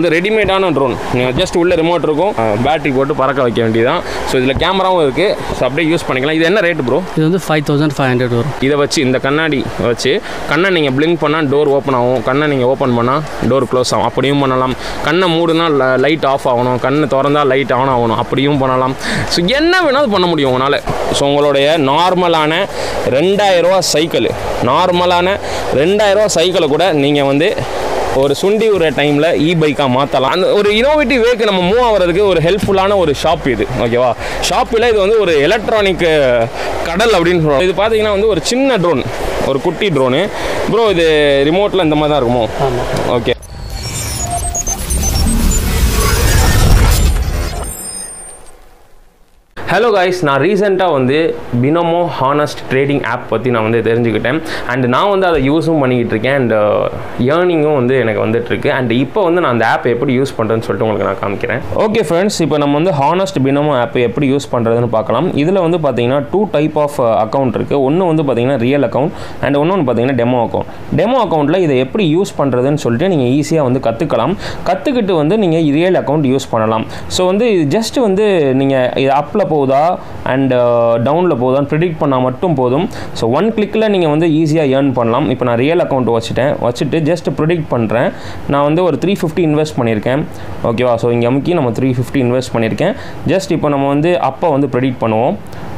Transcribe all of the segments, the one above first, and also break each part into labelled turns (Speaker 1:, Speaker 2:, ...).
Speaker 1: வந்து ரெடிமேடான ட்ரோன் நீங்கள் ஜஸ்ட் உள்ள ரிமோட் இருக்கும் பேட்டரி போட்டு பறக்க வைக்க வேண்டியதான் ஸோ இதில் கேமராவும் இருக்குது ஸோ அப்படியே யூஸ் பண்ணிக்கலாம் இது என்ன ரேட் ப்ரோ
Speaker 2: இது வந்து ஃபைவ் தௌசண்ட் ஃபைவ் ஹண்ட்ரட் வரும்
Speaker 1: இதை வச்சு இந்த கண்ணாடி வச்சு கண்ணை நீங்கள் blink பண்ணால் டோர் ஓப்பன் ஆகும் கண்ணை நீங்கள் ஓப்பன் பண்ணால் டோர் க்ளோஸ் ஆகும் அப்படியும் பண்ணலாம் கண்ணை மூடுனா லைட் ஆஃப் ஆகணும் கண்ணை திறந்தா லைட் ஆன் ஆகணும் அப்படியும் பண்ணலாம் ஸோ என்ன வேணாலும் பண்ண முடியும் உங்களால் ஸோ உங்களுடைய நார்மலான ரெண்டாயிரரூவா சைக்கிள் நார்மலான ரெண்டாயிரரூவா சைக்கிளை கூட நீங்கள் வந்து ஒரு சுண்டி ஒரு டைமில் இ பைக்காக மாற்றலாம் அந்த ஒரு இனோவேட்டிவ் வேக்கு நம்ம மூவ் ஆகிறதுக்கு ஒரு ஹெல்ப்ஃபுல்லான ஒரு ஷாப் இது ஓகேவா ஷாப்பில் இது வந்து ஒரு எலக்ட்ரானிக் கடல் அப்படின்னு சொல்லுவாங்க இது பார்த்தீங்கன்னா வந்து ஒரு சின்ன ட்ரோன் ஒரு குட்டி ட்ரோனு ப்ரோ இது ரிமோட்டில் இந்த மாதிரி தான் இருக்குமோ
Speaker 2: ஆமாம்
Speaker 1: ஓகே ஹலோ காய்ஸ் நான் ரீசெண்டாக வந்து பினமோ ஹானஸ்ட் ட்ரேடிங் ஆப் பற்றி நான் வந்து தெரிஞ்சுக்கிட்டேன் அண்ட் நான் வந்து அதை யூஸும் பண்ணிக்கிட்டு இருக்கேன் அண்ட் ஏர்னிங்கும் வந்து எனக்கு வந்துட்டு இருக்கு அண்ட் இப்போ வந்து நான் அந்த ஆப் எப்படி யூஸ் பண்ணுறேன்னு சொல்லிட்டு உங்களுக்கு நான் காமிக்கிறேன் ஓகே ஃப்ரெண்ட்ஸ் இப்போ நம்ம வந்து ஹானஸ்ட் பினமோ ஆப் எப்படி யூஸ் பண்ணுறதுன்னு பார்க்கலாம் இதில் வந்து பார்த்தீங்கன்னா டூ டைப் ஆஃப் அக்கௌண்ட் இருக்குது ஒன்று வந்து பார்த்தீங்கன்னா ரியல் அக்கௌண்ட் அண்ட் இன்னொன்று பார்த்தீங்கன்னா டெமோ அக்கௌண்ட் டெமோ அக்கௌண்ட்டில் இதை எப்படி யூஸ் பண்ணுறதுன்னு சொல்லிட்டு நீங்கள் ஈஸியாக வந்து கற்றுக்கலாம் கற்றுக்கிட்டு வந்து நீங்கள் ரியல் அக்கௌண்ட் யூஸ் பண்ணலாம் ஸோ வந்து இது ஜஸ்ட் வந்து நீங்கள் இது அப்பில் போகுதா அண்ட் டவுனில் போகுதான்னு ப்ரிடிக்ட் பண்ணால் மட்டும் போதும் ஸோ ஒன் கிளிக்கில் நீங்கள் வந்து ஈஸியாக ஏர்ன் பண்ணலாம் இப்போ நான் ரியல் அக்கௌண்ட் வச்சுட்டேன் வச்சுட்டு ஜஸ்ட் ப்ரிடிக்ட் பண்ணுறேன் நான் வந்து ஒரு த்ரீ ஃபிஃப்டி இன்வெஸ்ட் பண்ணியிருக்கேன் ஓகேவா ஸோ இங்கே அமுக்கி நம்ம த்ரீ ஃபிஃப்டி இன்வெஸ்ட் பண்ணியிருக்கேன் ஜஸ்ட் இப்போ நம்ம வந்து அப்போ வந்து ப்ரிடிக்ட் பண்ணுவோம்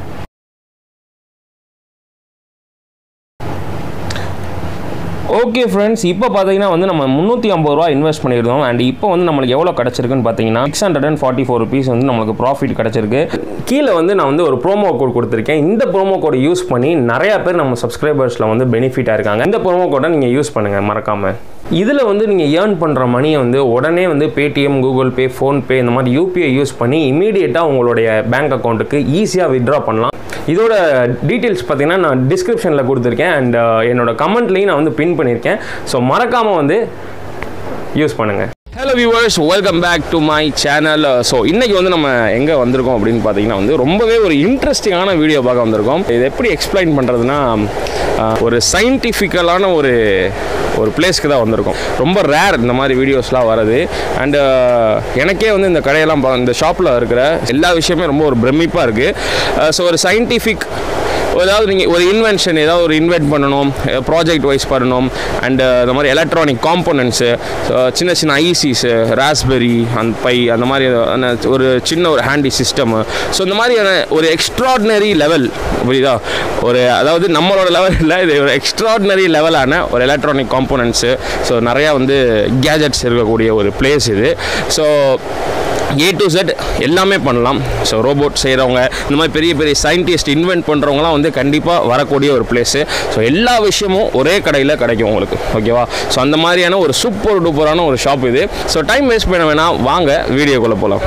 Speaker 1: ஓகே ஃப்ரெண்ட்ஸ் இப்போ பார்த்தீங்கன்னா வந்து நம்ம முந்நூற்றி ஐம்பது ரூபா இன்வெஸ்ட் பண்ணியிருந்தோம் அண்ட் இப்போ வந்து நம்மளுக்கு எவ்வளோ கிடச்சிருக்குன்னு பார்த்தீங்கன்னா six hundred and forty four rupees வந்து நம்மளுக்கு ப்ராஃபிட் கிடச்சிருக்கு கீழே வந்து நான் வந்து ஒரு ப்ரோமோ கோட் கொடுத்துருக்கேன் இந்த ப்ரோமோ கோடை யூஸ் பண்ணி நிறையா பேர் நம்ம சப்ஸ்கிரைபர்ஸில் வந்து பெனிஃபிட்டாக இருக்காங்க இந்த ப்ரோமோ கோடை நீங்கள் யூஸ் பண்ணுங்கள் மறக்காமல் இதில் வந்து நீங்கள் ஏர்ன் பண்ணுற மணியை வந்து உடனே வந்து பேடிஎம் கூகுள் பே ஃபோன்பே இந்த மாதிரி யூபிஐ யூஸ் பண்ணி இமீடியட்டாக உங்களுடைய பேங்க் அக்கௌண்ட்டுக்கு ஈஸியாக வித்ட்ரா பண்ணலாம் இதோட டீட்டெயில்ஸ் பார்த்தீங்கன்னா நான் டிஸ்கிரிப்ஷனில் கொடுத்துருக்கேன் அண்ட் என்னோட கமெண்ட்லேயும் நான் வந்து பின் பண்ணியிருக்கேன் ஸோ மறக்காமல் வந்து யூஸ் பண்ணுங்கள் hello viewers welcome back to my channel so இன்றைக்கி வந்து நம்ம எங்கே வந்திருக்கோம் அப்படின்னு பார்த்தீங்கன்னா வந்து ரொம்பவே ஒரு இன்ட்ரெஸ்டிங்கான வீடியோ பார்க்க வந்திருக்கோம் இது எப்படி எக்ஸ்பிளைன் பண்ணுறதுனா ஒரு சயின்டிஃபிக்கலான ஒரு ஒரு பிளேஸ்க்கு தான் வந்திருக்கோம் ரொம்ப ரேர் இந்த மாதிரி வீடியோஸ்லாம் வருது அண்டு எனக்கே வந்து இந்த கடையெல்லாம் பா- இந்த ஷாப்பில் இருக்கிற எல்லா விஷயமே ரொம்ப ஒரு பிரமிப்பாக இருக்குது ஸோ ஒரு சயின்டிஃபிக் ஏதாவது நீங்கள் ஒரு இன்வென்ஷன் ஏதாவது ஒரு இன்வென்ட் பண்ணணும் ப்ராஜெக்ட் வைஸ் பண்ணணும் அண்டு இந்த மாதிரி எலக்ட்ரானிக் காம்போனன்ட்ஸு சின்ன சின்ன ஐசிஸு ராஸ்பெரி அந்த பை அந்த மாதிரி அந்த ஒரு சின்ன ஒரு ஹேண்டி சிஸ்டமு ஸோ இந்த மாதிரியான ஒரு எக்ஸ்ட்ராடினரி லெவல் புரியுதா ஒரு அதாவது நம்மளோட லெவலில் இது ஒரு எக்ஸ்ட்ராடினரி லெவலான ஒரு எலக்ட்ரானிக் காம்போனன்ட்ஸு ஸோ நிறையா வந்து கேஜெட்ஸ் இருக்கக்கூடிய ஒரு பிளேஸ் இது ஸோ ஏ டு Z எல்லாமே பண்ணலாம் ஸோ ரோபோட் செய்கிறவங்க இந்த மாதிரி பெரிய பெரிய சயின்டிஸ்ட் இன்வென்ட் பண்ணுறவங்களாம் வந்து கண்டிப்பாக வரக்கூடிய ஒரு பிளேஸு ஸோ எல்லா விஷயமும் ஒரே கடையில் கிடைக்கும் உங்களுக்கு ஓகேவா ஸோ அந்த மாதிரியான ஒரு சூப்பர் டூப்பரான ஒரு ஷாப் இது ஸோ டைம் வேஸ்ட் பண்ண வேணாம் வாங்க வீடியோக்குள்ளே போகலாம்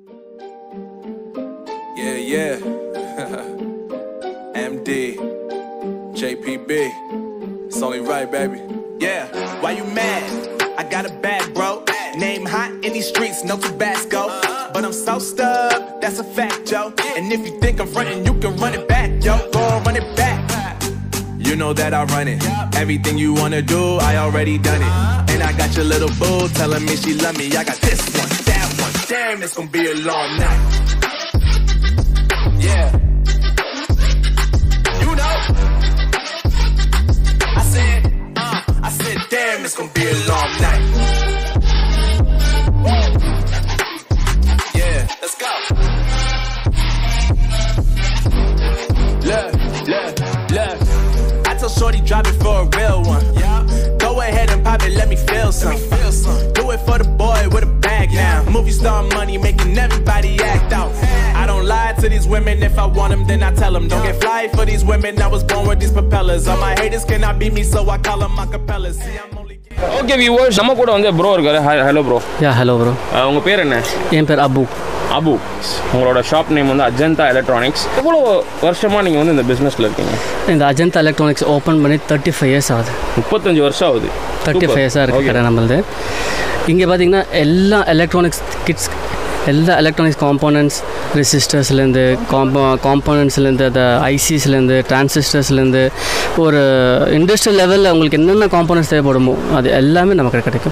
Speaker 3: Yeah, yeah. MD, JPB. It's only right, baby.
Speaker 4: Yeah, why you mad? I got a bag, bro. Name hot in these streets, no Tabasco. But I'm so stubbed, that's a fact, Joe. And if you think I'm frontin', you can run it back, yo. Go on, run it back.
Speaker 3: You know that I run it. Everything you wanna do, I already done it. And I got your little boo telling me she love me. I got this one, that one. Damn, it's gonna be a long night. Yeah. You know. I said, uh, I said, damn, it's gonna be a long night. Yeah, let's go.
Speaker 4: Look, look, look. I told Shorty drop it for a real one. Yeah. Go ahead and pop it, let me feel some.
Speaker 3: Feel some.
Speaker 4: Do it for the boy with a bag now. Movie star money making everybody act out. I don't lie to these women. If I want them, then I tell them. Don't get fly for these women. I was born with these propellers. All my haters cannot beat me, so I call them my capellas. See, I'm only.
Speaker 1: Okay viewers நம்ம கூட வந்து bro இருக்காரு hello bro
Speaker 2: yeah hello bro
Speaker 1: உங்கள் பேர் என்ன
Speaker 2: என் பேர் அபு
Speaker 1: அபு உங்களோட shop name வந்து அஜந்தா எலக்ட்ரானிக்ஸ் எவ்வளோ வருஷமாக நீங்கள் வந்து இந்த பிஸ்னஸில் இருக்கீங்க
Speaker 2: இந்த அஜந்தா எலக்ட்ரானிக்ஸ் ஓப்பன் பண்ணி தேர்ட்டி ஃபைவ் இயர்ஸ் ஆகுது
Speaker 1: முப்பத்தஞ்சு வருஷம் ஆகுது
Speaker 2: தேர்ட்டி ஃபைவ் இயர்ஸாக இருக்குது கடை நம்மளது இங்கே பார்த்தீங்கன்னா எல்லா எலக்ட்ரானிக்ஸ் கிட்ஸ் எல்லா எலக்ட்ரானிக்ஸ் காம்போனன்ட்ஸ் ரெசிஸ்டர்ஸ்லேருந்து காம்போ காம்போனன்ட்ஸ்லேருந்து அந்த ஐசிஸ்லேருந்து டிரான்சிஸ்டர்ஸ்லேருந்து ஒரு இண்டஸ்ட்ரியல் லெவலில் உங்களுக்கு என்னென்ன காம்போனன்ட்ஸ் தேவைப்படுமோ அது எல்லாமே நமக்கு கிடைக்கும்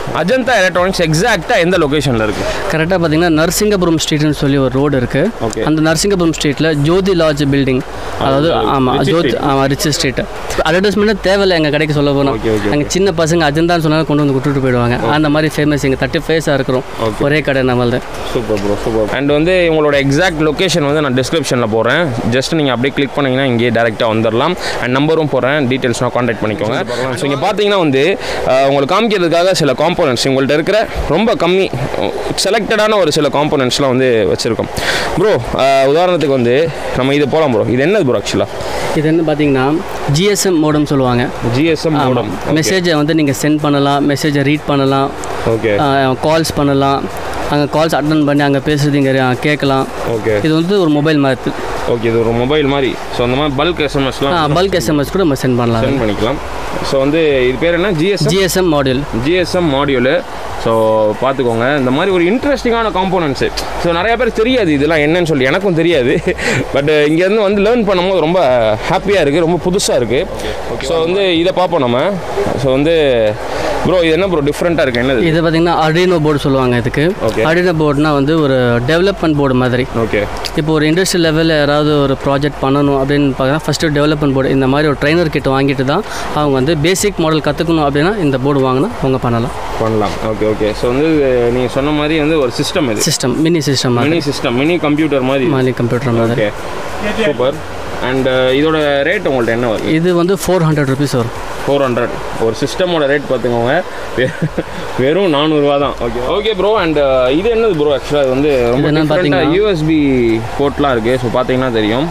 Speaker 1: அஜந்தா எலக்ட்ரானிக்ஸ் எக்ஸாக்டாக எந்த லொக்கேஷனில் இருக்குது
Speaker 2: கரெக்டாக பார்த்தீங்கன்னா நரசிங்கபுரம் ஸ்ட்ரீட்னு சொல்லி ஒரு ரோடு இருக்குது
Speaker 1: Okay.
Speaker 2: அந்த நரசிங்கபுரம் ஸ்ட்ரீட்டில் ஜோதி லாட்ஜ் பில்டிங் அதாவது
Speaker 1: அது
Speaker 2: ஆமாம்
Speaker 1: ரிச்சி
Speaker 2: ஜோதி
Speaker 1: street.
Speaker 2: ஆமாம் ரிச் ஸ்ட்ரீட் அட்வர்டைஸ்மெண்ட்டே தேவையில்லை எங்கள் கடைக்கு சொல்ல போனோம்
Speaker 1: Okay, okay,
Speaker 2: அங்கே சின்ன பசங்க அஜந்தான்னு சொன்னாலும் கொண்டு வந்து விட்டுட்டு போயிடுவாங்க அந்த மாதிரி ஃபேமஸ் இங்கே தேர்ட்டி ஃபேஸாக இருக்கிறோம்
Speaker 1: Okay.
Speaker 2: ஒரே கடை நம்மளது
Speaker 1: சூப்பர் ப்ரோ சூப்பர் அண்ட் வந்து உங்களோட எக்ஸாக்ட் லொக்கேஷன் வந்து நான் டிஸ்கிரிப்ஷனில் போடுறேன் ஜஸ்ட் நீங்கள் அப்படியே கிளிக் பண்ணிங்கன்னா இங்கேயே டேரெக்டாக வந்துடலாம் அண்ட் நம்பரும் போடுறேன் டீட்டெயில்ஸ்னால் காண்டாக்ட் பண்ணிக்கோங்க ஸோ இங்கே பார்த்தீங்கன்னா வந்து அஹ், உங்களுக்கு காமிக்கிறதுக்காக சில காம்போனன்ட்ஸ் உங்கள்கிட்ட இருக்கிற ரொம்ப கம்மி செலக்டடான ஒரு சில காம்போனன்ட்ஸ்லாம் வந்து வச்சுருக்கோம் ப்ரோ உதாரணத்துக்கு வந்து நம்ம இது போகலாம் ப்ரோ இது என்னது ப்ரோ ஆக்சுவலாக
Speaker 2: இது என்ன பார்த்தீங்கன்னா ஜிஎஸ்எம் மோடம் சொல்லுவாங்க
Speaker 1: ஜிஎஸ்எம் மோடம்
Speaker 2: மெசேஜை வந்து நீங்கள் சென்ட் பண்ணலாம் மெசேஜை ரீட் பண்ணலாம்
Speaker 1: ஓகே
Speaker 2: கால்ஸ் பண்ணலாம் அங்கே கால்ஸ் அட்டன் பண்ணி அங்கே பேசுறது இங்கே கேட்கலாம்
Speaker 1: ஓகே
Speaker 2: இது வந்து ஒரு மொபைல் மாதிரி
Speaker 1: ஓகே இது ஒரு மொபைல் மாதிரி ஸோ அந்த மாதிரி பல்க் எஸ்எம்எஸ்லாம்
Speaker 2: பல்க் எஸ்எம்எஸ் கூட நம்ம சென்ட் பண்ணலாம்
Speaker 1: சென்ட் பண்ணிக்கலாம் ஸோ வந்து இது பேர் என்ன GSM
Speaker 2: GSM module
Speaker 1: GSM module so பார்த்துக்கோங்க இந்த மாதிரி ஒரு இன்ட்ரெஸ்டிங்கான காம்போனன்ட்ஸு ஸோ நிறைய பேர் தெரியாது இதெல்லாம் என்னன்னு சொல்லி எனக்கும் தெரியாது பட் இங்கேருந்து வந்து லேர்ன் பண்ணும்போது ரொம்ப ஹாப்பியாக இருக்குது ரொம்ப புதுசாக இருக்குது ஸோ வந்து இதை பார்ப்போம் நம்ம ஸோ வந்து ப்ரோ இது என்ன ப்ரோ டிஃப்ரெண்ட்டாக இருக்குது என்னது
Speaker 2: இது பார்த்தீங்கன்னா அடினோ போர்டு சொல்லுவாங்க இதுக்கு
Speaker 1: Okay.
Speaker 2: அடினோ போர்டுனா வந்து ஒரு டெவலப்மெண்ட் போர்டு மாதிரி
Speaker 1: ஓகே
Speaker 2: இப்போ ஒரு இண்டஸ்ட்ரியல் லெவலில் யாராவது ஒரு ப்ராஜெக்ட் பண்ணணும் அப்படின்னு பார்த்தா ஃபஸ்ட்டு டெவலப்மெண்ட் போர்டு இந்த மாதிரி ஒரு ட்ரைனர் கிட்ட வாங்கிட்டு தான் அவங்க வந்து பேசிக் மாடல் கற்றுக்கணும் அப்படின்னா இந்த போர்டு வாங்கினா அவங்க பண்ணலாம்
Speaker 1: பண்ணலாம் ஓகே ஓகே ஸோ வந்து நீங்கள் சொன்ன மாதிரி வந்து ஒரு சிஸ்டம் இது
Speaker 2: system mini system
Speaker 1: mini system mini computer மாதிரி
Speaker 2: மாதிரி கம்ப்யூட்டர் மாதிரி
Speaker 1: ஓகே சூப்பர் அண்ட் இதோட ரேட் உங்கள்ட்ட என்ன வருது
Speaker 2: இது வந்து ஃபோர் ஹண்ட்ரட் ருபீஸ் வரும்
Speaker 1: ஃபோர் ஹண்ட்ரட் ஒரு சிஸ்டமோட ரேட் பார்த்துக்கோங்க வெ- வெறும் நானூறுரூவா தான் ஓகே ஓகே ப்ரோ அண்ட் இது என்னது ப்ரோ ஆக்சுவலாக இது வந்து ரொம்ப
Speaker 2: இது என்னன்னு
Speaker 1: டிஃப்ரெண்ட்டாக
Speaker 2: பார்த்தீங்கன்னா-
Speaker 1: யூஎஸ்பி போர்ட்லாம் இருக்குது ஸோ பார்த்தீங்கன்னா தெரியும்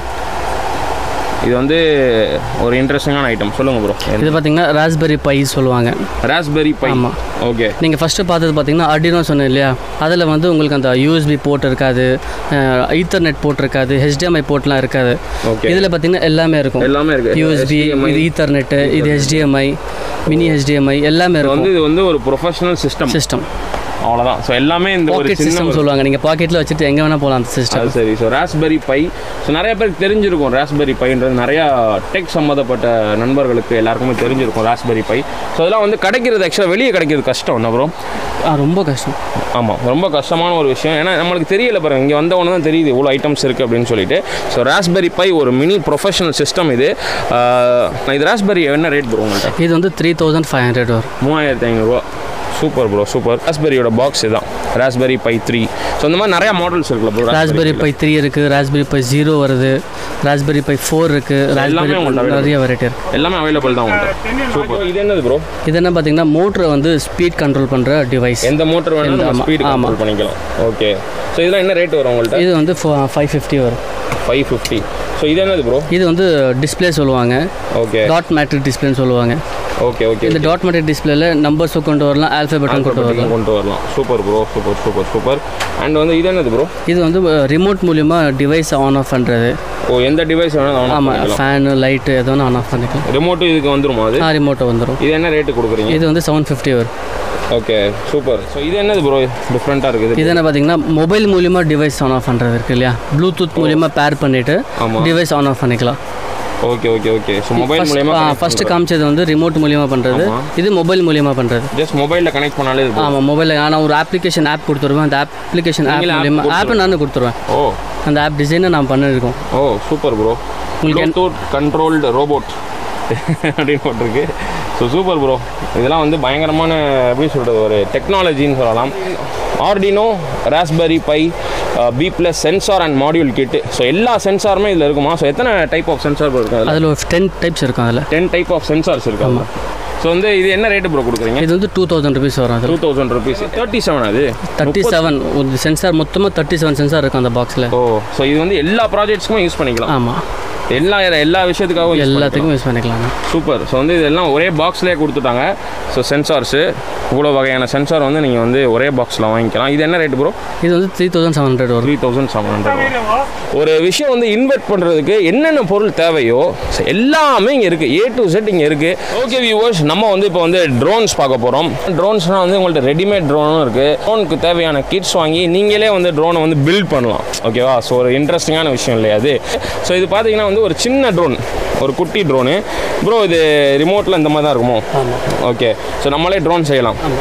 Speaker 1: இது வந்து ஒரு இன்ட்ரெஸ்டிங்கான ஐட்டம் சொல்லுங்கள் ப்ரோ
Speaker 2: இது பார்த்தீங்கன்னா ராஸ்பெரி பை சொல்லுவாங்க
Speaker 1: ராஸ்பெரி பை
Speaker 2: ஆமா.
Speaker 1: ஓகே
Speaker 2: நீங்கள் ஃபஸ்ட்டு பார்த்தது பார்த்தீங்கன்னா அடினோ சொன்னேன் இல்லையா அதில் வந்து உங்களுக்கு அந்த யூஎஸ்பி போர்ட் இருக்காது ஈத்தர்நெட் போர்ட் இருக்காது ஹெச்டிஎம்ஐ போர்ட்லாம் இருக்காது
Speaker 1: ஓகே
Speaker 2: இதில் பார்த்தீங்கன்னா எல்லாமே இருக்கும்
Speaker 1: எல்லாமே இருக்குது
Speaker 2: யூஎஸ்பி இது ஈத்தர்நெட்டு இது ஹெச்டிஎம்ஐ மினி ஹெச்டிஎம்ஐ எல்லாமே
Speaker 1: இது வந்து
Speaker 2: இருக்கும்
Speaker 1: இது வந்து ஒரு ப்ரொஃபஷனல் சிஸ்டம்
Speaker 2: சிஸ்டம்
Speaker 1: அவ்வளோதான் ஸோ எல்லாமே இந்த ஒரு
Speaker 2: பாக்கெட்
Speaker 1: சின்ன
Speaker 2: சிஸ்டம்
Speaker 1: ஒரு-
Speaker 2: சொல்லுவாங்க நீங்கள் பாக்கெட்டில் வச்சுட்டு எங்கே வேணால் போகலாம் அந்த சிஸ்டம்
Speaker 1: அது சரி ஸோ ராஸ்பெரி பை ஸோ நிறைய பேருக்கு தெரிஞ்சிருக்கும் ராஸ்பெரி பைன்றது நிறையா டெக் சம்மந்தப்பட்ட நண்பர்களுக்கு எல்லாருக்குமே தெரிஞ்சிருக்கும் ராஸ்பெரி பை ஸோ அதெல்லாம் வந்து கிடைக்கிறது ஆக்சுவலாக வெளியே கிடைக்கிறது கஷ்டம் என்ன ப்ரோ
Speaker 2: ரொம்ப கஷ்டம்
Speaker 1: ஆமாம் ரொம்ப கஷ்டமான ஒரு விஷயம் ஏன்னா நம்மளுக்கு தெரியல பாருங்க இங்கே வந்தவொன்னே தான் தெரியுது இவ்வளோ ஐட்டம்ஸ் இருக்குது அப்படின்னு சொல்லிட்டு ஸோ ராஸ்பெரி பை ஒரு மினி ப்ரொஃபஷனல் சிஸ்டம் இது ஆஹ், நான் இது ராஸ்பெரி என்ன ரேட் ப்ரோ உங்கள்கிட்ட
Speaker 2: இது வந்து த்ரீ தௌசண்ட் ஃபைவ் ஹண்ட்ரட் வரும்
Speaker 1: மூவாயிரத்தி ஐநூறுரூவா சூப்பர் ப்ரோ சூப்பர் ராஸ்பெரியோட பாக்ஸ் இதுதான் ராஸ்பெரி பை த்ரீ ஸோ இந்த மாதிரி நிறையா மாடல்ஸ் இருக்குல்ல ப்ரோ
Speaker 2: ராஸ்பெரி பை த்ரீ இருக்குது ராஸ்பெரி பை ஜீரோ வருது ராஸ்பெரி பை ஃபோர் இருக்குது ராஸ்பெரி
Speaker 1: உங்கள்ட்ட available.
Speaker 2: நிறைய வெரைட்டி இருக்குது
Speaker 1: எல்லாமே அவைலபிள் தான் உங்கள்கிட்ட சூப்பர் இது என்னது ப்ரோ
Speaker 2: இது என்ன பார்த்தீங்கன்னா மோட்டரை வந்து ஸ்பீட் கண்ட்ரோல் பண்ணுற டிவைஸ்
Speaker 1: எந்த மோட்டர் வேணாலும் நம்ம
Speaker 2: ஆமா,
Speaker 1: ஸ்பீடு
Speaker 2: ஆமா.
Speaker 1: கண்ட்ரோல் பண்ணிக்கலாம் ஓகே ஸோ இதெல்லாம் என்ன ரேட் வரும் உங்கள்கிட்ட
Speaker 2: இது வந்து ஃபைவ் ஃபிஃப்டி வரும்
Speaker 1: ஃபைவ் ஃபிஃப்டி ஸோ இது என்னது ப்ரோ
Speaker 2: இது வந்து டிஸ்ப்ளே சொல்லுவாங்க
Speaker 1: ஓகே
Speaker 2: டாட் மேட்ரிக் டிஸ்பிளேன்னு சொல்லுவாங்க
Speaker 1: ஓகே ஓகே
Speaker 2: இந்த டாட் மேட்ரிக் டிஸ்பிளேல நம்பர்ஸும் கொண்டு வரலாம் ஆல்ஃபபெட்டும் கொண்டு வரலாம்
Speaker 1: கொண்டு வரலாம் super bro super super super and வந்து இது என்னது ப்ரோ
Speaker 2: இது வந்து ரிமோட் மூலியமா டிவைஸ் ஆன் ஆஃப் பண்ணுறது
Speaker 1: ஓ எந்த டிவைஸ் வேணாலும் ஆன்
Speaker 2: ஆமாம்
Speaker 1: பண்ணிக்கலாம்
Speaker 2: ஃபேனு லைட்டு எது வேணால் ஆன் ஆஃப் பண்ணிக்கலாம்
Speaker 1: ரிமோட்டு இதுக்கு வந்துருமா அது
Speaker 2: ஆ ரிமோட்டை வந்துடும்
Speaker 1: இது என்ன ரேட்டு கொடுக்குறீங்க
Speaker 2: இது வந்து செவன் ஃபிஃப்டி வரும்
Speaker 1: ஓகே சூப்பர் ஸோ இது என்னது ப்ரோ டிஃப்ரெண்ட்டாக இருக்குது
Speaker 2: இது என்ன பார்த்தீங்கன்னா மொபைல் மூலியமா டிவைஸ் ஆன் ஆஃப் பண்ணுறது இருக்கு இல்லையா ப்ளூடூத் மூலியமா பேர் பண்ணிவிட்டு
Speaker 1: ஆமா.
Speaker 2: டிவைஸ் ஆன் ஆஃப் பண்ணிக்கலாம்
Speaker 1: okay okay okay so mobile மூலயமா
Speaker 2: ஃபஸ்ட்டு காமிச்சது வந்து ரிமோட் மூலியமா பண்ணுறது
Speaker 1: ஆமா.
Speaker 2: இது மொபைல் மூலியமா பண்ணுறது
Speaker 1: ஜஸ்ட் மொபைலில் கனெக்ட் பண்ணாலே இது
Speaker 2: ஆமாம் மொபைலில் நான் ஒரு அப்ளிகேஷன் ஆப் கொடுத்துருவேன் அந்த அப்ளிகேஷன் ஆப்
Speaker 1: நீங்களே app
Speaker 2: மூலியமா ஆப்
Speaker 1: கொடுத்துருங்க.
Speaker 2: நானும் கொடுத்துருவேன்
Speaker 1: ஓ
Speaker 2: அந்த ஆப் டிசைனை நான் பண்ணியிருக்கோம்
Speaker 1: ஓ சூப்பர் ப்ரோ
Speaker 2: உங்களுக்கு என்ன-
Speaker 1: ப்ளூடூத் கண்ட்ரோல்டு ரோபோட் அப்படின்னு போட்டிருக்கு ஸோ சூப்பர் ப்ரோ இதெல்லாம் வந்து பயங்கரமான எப்படி சொல்கிறது ஒரு டெக்னாலஜின்னு சொல்லலாம் Arduino raspberry pi B plus sensor and module kit so எல்லா சென்சாருமே இதில் இருக்குமா ஸோ எத்தனை டைப் ஆஃப் சென்சார் இருக்கு அதில்
Speaker 2: அதில் ஒரு டென் டைப்ஸ் இருக்கும் அதில்
Speaker 1: டென் டைப் ஆஃப் சென்சார்ஸ் இருக்காங்க ஸோ வந்து இது என்ன ரேட்டு ப்ரோ கொடுக்குறீங்க
Speaker 2: இது வந்து டூ தௌசண்ட் ருபீஸ் வரும்
Speaker 1: டூ
Speaker 2: அதில்
Speaker 1: தௌசண்ட் ருபீஸ் தேர்ட்டி செவன் அது
Speaker 2: தேர்ட்டி செவன் ஒரு சென்சார் மொத்தமாக தேர்ட்டி செவன் சென்சார் இருக்கும் அந்த பாக்ஸில்
Speaker 1: ஓ ஸோ இது வந்து எல்லா ப்ராஜெக்ட்ஸ்க்குமே யூஸ் பண்ணிக்கலாம்
Speaker 2: ஆமாம்
Speaker 1: எல்லா எல்லா விஷயத்துக்காகவும் use பண்ணிக்கலாம்.
Speaker 2: எல்லாத்துக்கும் யூஸ் பண்ணிக்கலாம்
Speaker 1: சூப்பர் ஸோ வந்து இதெல்லாம் ஒரே பாக்ஸ்லேயே கொடுத்துட்டாங்க ஸோ சென்சார்ஸு இவ்வளோ வகையான சென்சார் வந்து நீங்கள் வந்து ஒரே பாக்ஸில் வாங்கிக்கலாம் இது என்ன ரேட் ப்ரோ
Speaker 2: இது வந்து த்ரீ தௌசண்ட் செவன் ஹண்ட்ரட் வரும்
Speaker 1: த்ரீ தௌசண்ட் செவன் ஹண்ட்ரட் ஒரு விஷயம் வந்து இன்வெர்ட் பண்ணுறதுக்கு என்னென்ன பொருள் தேவையோ so எல்லாமே இங்கே இருக்குது ஏ டு செட் இங்கே இருக்குது ஓகே வியூவர்ஸ் நம்ம வந்து இப்போ வந்து ட்ரோன்ஸ் பார்க்க போகிறோம் ட்ரோன்ஸ்னால் வந்து உங்கள்ட்ட ரெடிமேட் ட்ரோனும் இருக்குது ட்ரோனுக்கு தேவையான கிட்ஸ் வாங்கி நீங்களே வந்து ட்ரோனை வந்து பில்ட் பண்ணலாம் ஓகேவா ஸோ ஒரு இன்ட்ரெஸ்டிங்கான விஷயம் இல்லையா அது ஸோ இது பார்த்தீங்கன்னா வந்து ஒரு சின்ன ட்ரோன் ஒரு குட்டி ட்ரோனு ப்ரோ இது ரிமோட்டில் இந்த மாதிரி தான் இருக்குமோ ஓகே ஸோ நம்மளே ட்ரோன் செய்யலாம்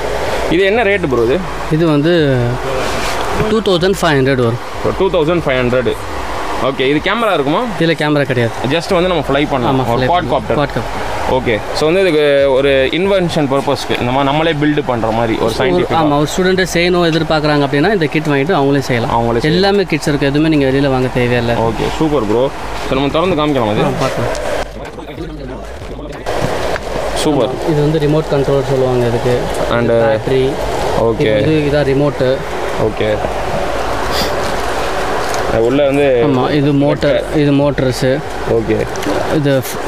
Speaker 1: இது என்ன ரேட்டு ப்ரோ இது
Speaker 2: இது வந்து டூ தௌசண்ட் ஃபைவ் ஹண்ட்ரட் வரும்
Speaker 1: two thousand five hundred okay இது கேமரா இருக்குமா
Speaker 2: இதில் கேமரா கிடையாது
Speaker 1: ஜஸ்ட் வந்து நம்ம ஃப்ளை பண்ணலாம்
Speaker 2: ஆமாம்
Speaker 1: ஒரு quadcopter
Speaker 2: copter
Speaker 1: okay so வந்து இதுக்கு ஒரு இன்வென்ஷன் பர்பஸ்க்கு இந்த மாதிரி நம்மளே பில்டு பண்ணுற மாதிரி ஒரு சயின்டிஃபிக்
Speaker 2: ஆமாம் ஒரு ஸ்டூடெண்ட்டு செய்யணும் எதிர்பார்க்குறாங்க அப்படின்னா இந்த கிட் வாங்கிட்டு அவங்களே செய்யலாம்
Speaker 1: அவங்களே செய்யலாம்.
Speaker 2: எல்லாமே கிட்ஸ் இருக்குது எதுவுமே நீங்கள் வெளியில் வாங்க தேவையில்லை
Speaker 1: ஓகே சூப்பர் ப்ரோ ஸோ நம்ம திறந்து காமிக்கலாம் இது
Speaker 2: பார்க்கலாம்
Speaker 1: சூப்பர்
Speaker 2: இது வந்து ரிமோட் கண்ட்ரோல் சொல்லுவாங்க இதுக்கு
Speaker 1: அண்டு
Speaker 2: பேட்டரி
Speaker 1: ஓகே
Speaker 2: இது இதான் ரிமோட்டு
Speaker 1: ஓகே உள்ள வந்து
Speaker 2: ஆமாம் இது மோட்டர் இது மோட்டர்ஸு
Speaker 1: ஓகே
Speaker 2: இது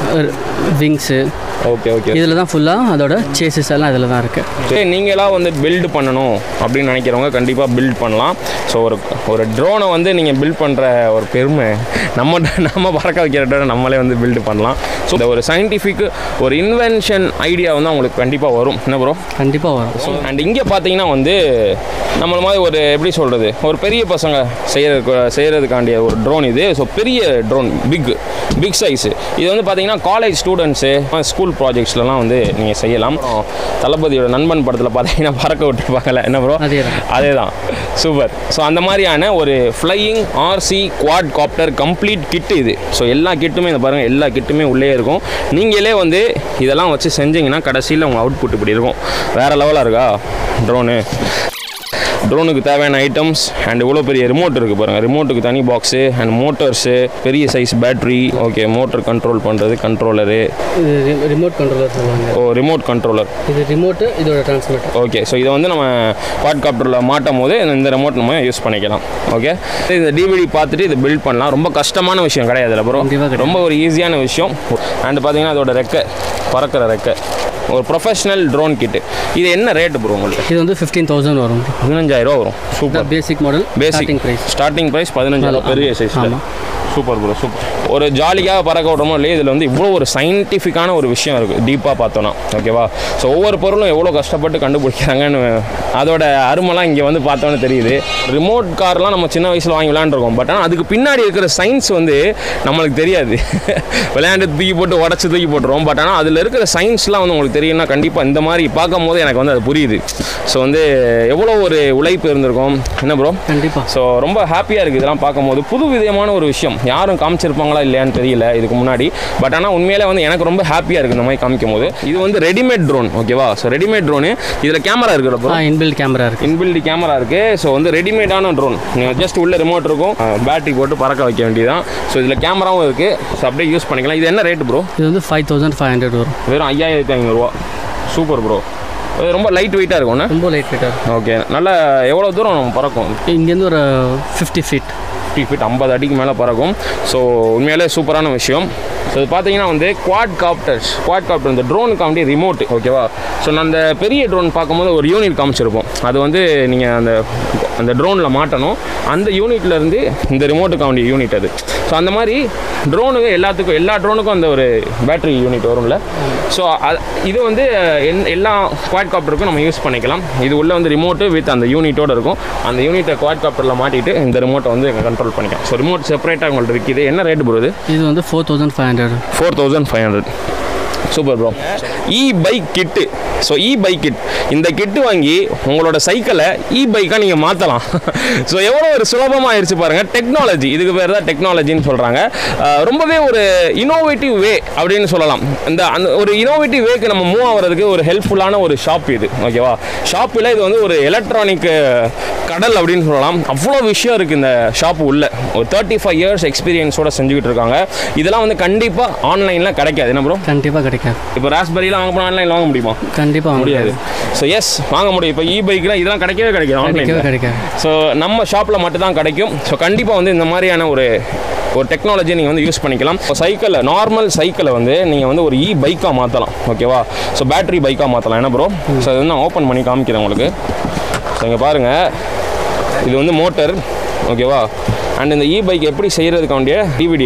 Speaker 2: விங்ஸு
Speaker 1: ஓகே ஓகே
Speaker 2: இதில் தான் ஃபுல்லாக அதோட சேசஸ் எல்லாம் இதில் தான் இருக்குது
Speaker 1: சரி நீங்களாம் வந்து பில்டு பண்ணணும் அப்படின்னு நினைக்கிறவங்க கண்டிப்பாக பில்ட் பண்ணலாம் ஸோ ஒரு ஒரு ட்ரோனை வந்து நீங்கள் பில்ட் பண்ணுற ஒரு பெருமை நம்ம நம்ம பறக்க வைக்கிற நம்மளே வந்து பில்டு பண்ணலாம் ஸோ இந்த ஒரு சயின்டிஃபிக் ஒரு இன்வென்ஷன் ஐடியா வந்து அவங்களுக்கு கண்டிப்பாக வரும் என்ன ப்ரோ
Speaker 2: கண்டிப்பாக வரும்
Speaker 1: அண்ட் இங்கே பார்த்தீங்கன்னா வந்து நம்மள மாதிரி ஒரு எப்படி சொல்கிறது ஒரு பெரிய பசங்க செய்கிறதுக்கு செய்கிறதுக்காண்டிய ஒரு ட்ரோன் இது ஸோ பெரிய ட்ரோன் பிக் பிக் சைஸு இது வந்து பார்த்தீங்கன்னா காலேஜ் ஸ்டூடெண்ட்ஸு ஸ்கூல் ப்ராஜெக்ட்ஸ்லலாம் வந்து நீங்கள் செய்யலாம் தளபதியோட நண்பன் படத்தில் பார்த்தீங்கன்னா பறக்க விட்டுருப்பாங்கல்ல என்ன ப்ரோ
Speaker 2: அதே தான்
Speaker 1: அதே தான் சூப்பர் ஸோ அந்த மாதிரியான ஒரு flying RC quadcopter complete kit இது ஸோ எல்லா கிட்டுமே இந்த பாருங்கள் எல்லா கிட்டுமே உள்ளே இருக்கும் நீங்களே வந்து இதெல்லாம் வச்சு செஞ்சீங்கன்னா கடைசியில் உங்கள் அவுட்புட் இப்படி இருக்கும் வேறு லெவலாக இருக்கா ட்ரோனு ட்ரோனுக்கு தேவையான ஐட்டம்ஸ் அண்ட் இவ்வளோ பெரிய ரிமோட் இருக்குது பாருங்கள் ரிமோட்டுக்கு தனி பாக்ஸு அண்ட் மோட்டர்ஸு பெரிய size battery okay motor control பண்ணுறது கண்ட்ரோலரு
Speaker 2: இது ரிமோட் கண்ட்ரோலர் சொல்லுவாங்க
Speaker 1: ஓ ரிமோட் கண்ட்ரோலர்
Speaker 2: இது ரிமோட்டு இதோட டிரான்ஸ்மிட்டர்
Speaker 1: ஓகே ஸோ இதை வந்து நம்ம குவாட் காப்டரில் மாட்டும் போது இந்த ரிமோட் நம்ம யூஸ் பண்ணிக்கலாம் ஓகே இந்த டிவிடி பார்த்துட்டு இதை பில்ட் பண்ணலாம் ரொம்ப கஷ்டமான விஷயம் கிடையாதுல்ல ப்ரோ
Speaker 2: கண்டிப்பா கிடையாது.
Speaker 1: ரொம்ப ஒரு ஈஸியான விஷயம் அண்ட் பார்த்தீங்கன்னா அதோட ரெக்கை பறக்கிற ரெக்கை ஒரு ப்ரொஃபஷனல் ட்ரோன் கிட்டு இது என்ன ரேட்டு ப்ரோ உங்களுக்கு
Speaker 2: இது வந்து ஃபிஃப்டீன் தௌசண்ட் வரும்
Speaker 1: பதினஞ்சாயிரம் ரூபா வரும் super
Speaker 2: basic model
Speaker 1: basic
Speaker 2: starting price
Speaker 1: starting price பதினஞ்சாயிரம் பெரிய சைஸில்
Speaker 2: ஆமா.
Speaker 1: சூப்பர் ப்ரோ சூப்பர் ஒரு ஜாலிக்காக பறக்க விடுறோமோ இல்லையா இதில் வந்து இவ்வளோ ஒரு சயின்டிஃபிக்கான ஒரு விஷயம் இருக்குது டீப்பாக பார்த்தோன்னா ஓகேவா ஸோ ஒவ்வொரு பொருளும் எவ்வளோ கஷ்டப்பட்டு கண்டுபிடிக்கிறாங்கன்னு அதோட அருமெல்லாம் இங்கே வந்து பார்த்தோன்னே தெரியுது ரிமோட் கார்லாம் நம்ம சின்ன வயசில் வாங்கி விளையாண்டுருக்கோம் பட் ஆனால் அதுக்கு பின்னாடி இருக்கிற சயின்ஸ் வந்து நம்மளுக்கு தெரியாது விளையாண்டு தூக்கி போட்டு உடச்சி தூக்கி போட்டுருவோம் பட் ஆனால் அதில் இருக்கிற சயின்ஸ்லாம் வந்து உங்களுக்கு தெரியும்னா கண்டிப்பாக இந்த மாதிரி பார்க்கும் போது எனக்கு வந்து அது புரியுது ஸோ வந்து எவ்வளோ ஒரு உழைப்பு இருந்திருக்கும் என்ன ப்ரோ
Speaker 2: கண்டிப்பாக
Speaker 1: ஸோ ரொம்ப ஹாப்பியாக இருக்குது இதெல்லாம் பார்க்கும்போது புது விதமான ஒரு விஷயம் யாரும் காமிச்சிருப்பாங்களா இல்லையான்னு தெரியல இதுக்கு முன்னாடி பட் ஆனால் உண்மையிலே வந்து எனக்கு ரொம்ப ஹாப்பியாக இருக்குது இந்த மாதிரி காமிக்கும் போது இது வந்து ரெடிமேட் ட்ரோன் ஓகேவா ஸோ ரெடிமேட் ட்ரோனு இதில் கேமரா இருக்கிறப்போ
Speaker 2: ஆ இன்பில்ட் கேமரா இருக்குது
Speaker 1: இன்பில்டு கேமரா இருக்குது ஸோ வந்து ரெடிமேடான ட்ரோன் நீங்கள் ஜஸ்ட் உள்ள ரிமோட் இருக்கும் பேட்டரி போட்டு பறக்க வைக்க வேண்டியதான் ஸோ இதில் கேமராவும் இருக்குது ஸோ அப்படியே யூஸ் பண்ணிக்கலாம் இது என்ன ரேட் ப்ரோ
Speaker 2: இது வந்து ஃபைவ் தௌசண்ட் ஃபைவ் ஹண்ட்ரட் வரும்
Speaker 1: வெறும் ஐயாயிரத்தி ஐநூறுரூவா சூப்பர் ப்ரோ ரொம்ப லைட் வெயிட்டாக இருக்கும்ண்ணே
Speaker 2: ரொம்ப லைட் வெயிட்டாக
Speaker 1: ஓகே நல்லா எவ்வளோ தூரம் நம்ம பறக்கும்
Speaker 2: இங்கேருந்து ஒரு ஃபிஃப்டி ஃபீட்
Speaker 1: ஃபிஃப்டி ஃபீட் ஐம்பது அடிக்கு மேலே பறக்கும் ஸோ உண்மையிலே சூப்பரான விஷயம் ஸோ இது பார்த்தீங்கன்னா வந்து குவாட் காப்டர்ஸ் குவாட் காப்டர் இந்த ட்ரோனுக்கு வந்து ரிமோட் ஓகேவா ஸோ நான் அந்த பெரிய ட்ரோன் பார்க்கும்போது ஒரு யூனிட் காமிச்சிருப்போம் அது வந்து நீங்கள் அந்த அந்த ட்ரோனில் மாட்டணும் அந்த யூனிட்ல இருந்து இந்த ரிமோட்டுக்கு வேண்டிய யூனிட் அது ஸோ அந்த மாதிரி ட்ரோனுக்கு எல்லாத்துக்கும் எல்லா ட்ரோனுக்கும் அந்த ஒரு பேட்டரி யூனிட் வரும்ல ஸோ இது வந்து என்- எல்லா குவாட் காப்டருக்கும் நம்ம யூஸ் பண்ணிக்கலாம் இது உள்ள வந்து ரிமோட்டு வித் அந்த யூனிட்டோட இருக்கும் அந்த யூனிட்டை குவாட் காப்டரில் மாட்டிட்டு இந்த ரிமோட்டை வந்து கண்ட்ரோல் பண்ணிக்கலாம் ஸோ ரிமோட் செப்பரேட்டாக உங்கள்ட்ட இருக்குது என்ன ரேட் ப்ரோ இது
Speaker 2: இது வந்து four thousand five hundred
Speaker 1: four thousand five hundred super bro E bike kit so E bike kit இந்த கிட்டு வாங்கி உங்களோட சைக்கிளை இ பைக்காக நீங்கள் மாற்றலாம் ஸோ எவ்வளோ ஒரு சுலபமாக ஆயிடுச்சு பாருங்கள் டெக்னாலஜி இதுக்கு பேர் தான் டெக்னாலஜின்னு சொல்கிறாங்க ரொம்பவே ஒரு இனோவேட்டிவ் வே அப்படின்னு சொல்லலாம் இந்த அந்த ஒரு இனோவேட்டிவ் வேக்கு நம்ம மூவ் ஆகிறதுக்கு ஒரு ஹெல்ப்ஃபுல்லான ஒரு ஷாப் இது ஓகேவா ஷாப்பில் இது வந்து ஒரு எலக்ட்ரானிக் கடல் அப்படின்னு சொல்லலாம் அவ்வளோ விஷயம் இருக்குது இந்த ஷாப்பு உள்ள ஒரு தேர்ட்டி ஃபைவ் இயர்ஸ் எக்ஸ்பீரியன்ஸோட செஞ்சுக்கிட்டு இருக்காங்க இதெல்லாம் வந்து கண்டிப்பாக ஆன்லைனில் கிடைக்காது என்ன ப்ரோ
Speaker 2: கண்டிப்பாக கிடைக்காது
Speaker 1: இப்போ ராஸ்பெரிலாம் வாங்க போனால் ஆன்லைனில் வாங்க முடியுமா
Speaker 2: கண்டிப்பாக
Speaker 1: முடியாது ஸோ எஸ் வாங்க முடியும் இப்போ இ பைக்லாம் இதெல்லாம் கிடைக்கவே கிடைக்காது
Speaker 2: கிடைக்கவே
Speaker 1: ஆன்லைனில்
Speaker 2: கிடைக்காது
Speaker 1: ஸோ நம்ம ஷாப்பில் மட்டும்தான் கிடைக்கும் ஸோ கண்டிப்பாக வந்து இந்த மாதிரியான ஒரு ஒரு டெக்னாலஜி நீங்கள் வந்து யூஸ் பண்ணிக்கலாம் இப்போ சைக்கிளை நார்மல் சைக்கிளை வந்து நீங்கள் வந்து ஒரு இ பைக்காக மாற்றலாம் ஓகேவா ஸோ பேட்டரி பைக்காக மாற்றலாம் என்ன ப்ரோ ஸோ அது வந்து நான் ஓப்பன் பண்ணி காமிக்கிறேன் உங்களுக்கு ஸோ இங்கே பாருங்கள் இது வந்து மோட்டர் ஓகேவா அண்ட் இந்த இ பைக் எப்படி செய்கிறதுக்காண்டிய டிவிடி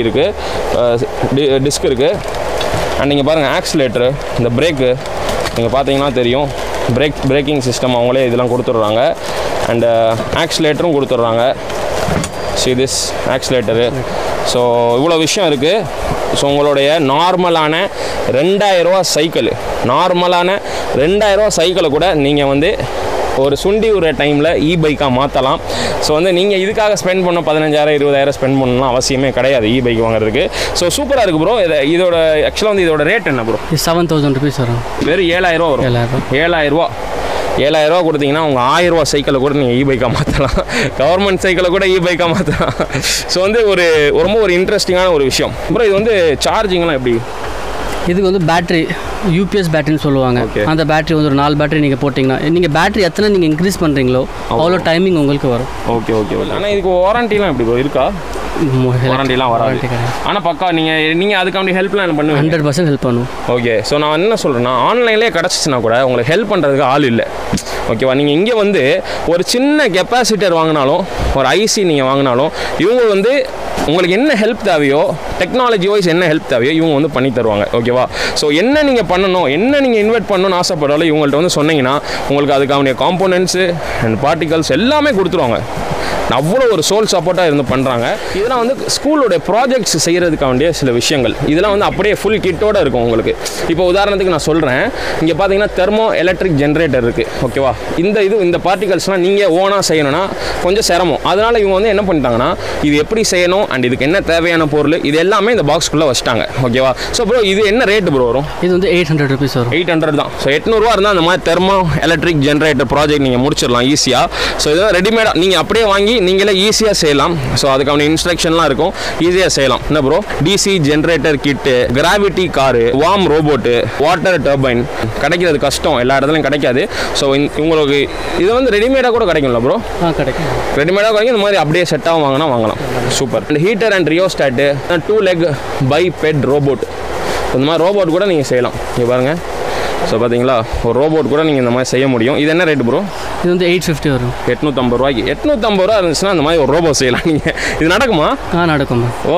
Speaker 1: இருக்குது டிஸ்க் இருக்குது அண்ட் நீங்கள் பாருங்கள் ஆக்சிலேட்டரு இந்த பிரேக்கு நீங்கள் பார்த்தீங்கன்னா தெரியும் பிரேக் பிரேக்கிங் சிஸ்டம் அவங்களே இதெல்லாம் கொடுத்துட்றாங்க அண்டு ஆக்சிலேட்டரும் கொடுத்துட்றாங்க சி திஸ் ஆக்சிலேட்டரு ஸோ இவ்வளோ விஷயம் இருக்குது ஸோ உங்களுடைய நார்மலான ரெண்டாயிரரூவா சைக்கிள் நார்மலான ரெண்டாயிரரூவா சைக்கிளை கூட நீங்கள் வந்து ஒரு சுண்டி விடுற டைமில் இ பைக்காக மாற்றலாம் ஸோ வந்து நீங்கள் இதுக்காக ஸ்பெண்ட் பண்ண பதினஞ்சாயிரம் இருபதாயிரம் ஸ்பெண்ட் பண்ணலாம் அவசியமே கிடையாது இ பைக் வாங்குறதுக்கு ஸோ சூப்பராக இருக்குது ப்ரோ இதை இதோட ஆக்சுவலாக வந்து இதோட ரேட் என்ன ப்ரோ
Speaker 2: இது செவன் தௌசண்ட் ருபீஸ் வரும்
Speaker 1: வெறும் ஏழாயிரம் ரூபா வரும்
Speaker 2: ஏழாயிரம்
Speaker 1: ஏழாயிரம் ரூபா ஏழாயிரம் ரூபா கொடுத்தீங்கன்னா உங்கள் ஆயிரம் ரூபா சைக்கிளை கூட நீங்கள் இ பைக்காக மாற்றலாம் கவர்மெண்ட் சைக்கிளை கூட இ பைக்காக மாற்றலாம் ஸோ வந்து ஒரு ரொம்ப ஒரு இன்ட்ரெஸ்டிங்கான ஒரு விஷயம் அப்புறம் இது வந்து சார்ஜிங்லாம் எப்படி
Speaker 2: இதுக்கு வந்து பேட்டரி யூபிஎஸ் பேட்டரின்னு சொல்லுவாங்க
Speaker 1: Okay.
Speaker 2: அந்த பேட்டரி வந்து ஒரு நாலு பேட்டரி நீங்கள் போட்டிங்கன்னா நீங்கள் பேட்டரி எத்தனை நீங்கள் இன்க்ரீஸ் பண்ணுறீங்களோ அவ்வளோ டைமிங் உங்களுக்கு வரும்
Speaker 1: ஓகே ஓகே ஓகே ஆனால் இதுக்கு வாரண்டிலாம் எப்படி bro? இருக்கா வாரண்டிலாம் வராது
Speaker 2: வாரண்டி கிடையாது
Speaker 1: ஆனால் பக்கா நீங்கள் நீங்கள் அதுக்காண்டி ஹெல்ப்லாம் என்ன பண்ணுவீங்க
Speaker 2: ஹண்ட்ரட் பர்சன்ட் ஹெல்ப் பண்ணும்
Speaker 1: ஓகே ஸோ நான் என்ன சொல்கிறேன்னா ஆன்லைன்லேயே கிடச்சிச்சின்னா கூட உங்களுக்கு ஹெல்ப் பண்ணுறதுக்கு ஆள் இல்லை ஓகேவா நீங்கள் இங்கே வந்து ஒரு சின்ன கெப்பாசிட்டர் வாங்கினாலும் ஒரு ஐசி நீங்கள் வாங்கினாலும் இவங்க வந்து உங்களுக்கு என்ன ஹெல்ப் தேவையோ டெக்னாலஜி வைஸ் என்ன ஹெல்ப் தேவையோ இவங்க வந்து பண்ணி தருவாங்க ஓகேவா ஸோ என்ன நீங்கள் பண்ணணும் என்ன நீங்கள் இன்வெர்ட் பண்ணணும்னு ஆசைப்படாலும் இவங்கள்ட்ட வந்து சொன்னீங்கன்னா உங்களுக்கு அதுக்கான காம்போனன்ட்ஸு அண்ட் பார்ட்டிகல்ஸ் எல்லாமே கொடுத்துருவாங்க அவ்வளோ ஒரு சோல் சப்போர்ட்டாக இருந்து பண்ணுறாங்க இதெல்லாம் வந்து ஸ்கூலோட ப்ராஜெக்ட்ஸ் செய்கிறதுக்காக வேண்டிய சில விஷயங்கள் இதெல்லாம் வந்து அப்படியே ஃபுல் கிட்டோட இருக்கும் உங்களுக்கு இப்போ உதாரணத்துக்கு நான் சொல்கிறேன் இங்கே பார்த்தீங்கன்னா தெர்மோ எலக்ட்ரிக் ஜென்ரேட்டர் இருக்குது ஓகேவா இந்த இது இந்த பார்ட்டிகல்ஸ்லாம் நீங்கள் ஓனாக செய்யணும்னா கொஞ்சம் சிரமம் அதனால் இவங்க வந்து என்ன பண்ணிட்டாங்கன்னா இது எப்படி செய்யணும் அண்ட் இதுக்கு என்ன தேவையான பொருள் இது எல்லாமே இந்த பாக்ஸ்க்குள்ளே வச்சிட்டாங்க ஓகேவா ஸோ ப்ரோ இது என்ன ரேட்டு ப்ரோ வரும்
Speaker 2: இது வந்து எயிட் ஹண்ட்ரட் ருபீஸ் வரும்
Speaker 1: எயிட் ஹண்ட்ரட் தான் ஸோ எட்நூறுவா இருந்தால் அந்த மாதிரி தெர்மோ எலக்ட்ரிக் ஜென்ரேட்டர் ப்ராஜெக்ட் நீங்கள் முடிச்சிடலாம் ஈஸியாக ஸோ இதெல்லாம் ரெடிமேடாக நீங்கள் அப்படியே வாங்கி நீங்களே ஈஸியாக செய்யலாம் ஸோ அதுக்கான இன்ஸ்ட்ரக்ஷன்லாம் இருக்கும் ஈஸியாக செய்யலாம் என்ன bro DC generator kit gravity car worm robot water turbine கிடைக்கிறது கஷ்டம் எல்லா இடத்துலையும் கிடைக்காது ஸோ உங்களுக்கு இது வந்து ரெடிமேடாக கூட கிடைக்கும்ல ப்ரோ
Speaker 2: ஆ கிடைக்கும்
Speaker 1: ரெடிமேடாக கிடைக்கும் இந்த மாதிரி அப்படியே செட்டாகவும் வாங்கினா வாங்கலாம் super and heater and rheostat two leg biped robot இந்த மாதிரி ரோபோட் கூட நீங்கள் செய்யலாம் இங்கே பாருங்கள் ஸோ பார்த்தீங்களா ஒரு ரோபோட் கூட நீங்கள் இந்த மாதிரி செய்ய முடியும் இது என்ன ரேட் ப்ரோ
Speaker 2: இது வந்து எயிட் ஃபிஃப்டி வரும்
Speaker 1: எட்நூற்றம்பது ரூபாய்க்கு எட்நூற்றம்பது ரூபா இருந்துச்சுன்னா அந்த மாதிரி ஒரு ரோபோ செய்யலாம் நீங்கள் இது நடக்குமா
Speaker 2: ஆ நடக்கும்
Speaker 1: ஓ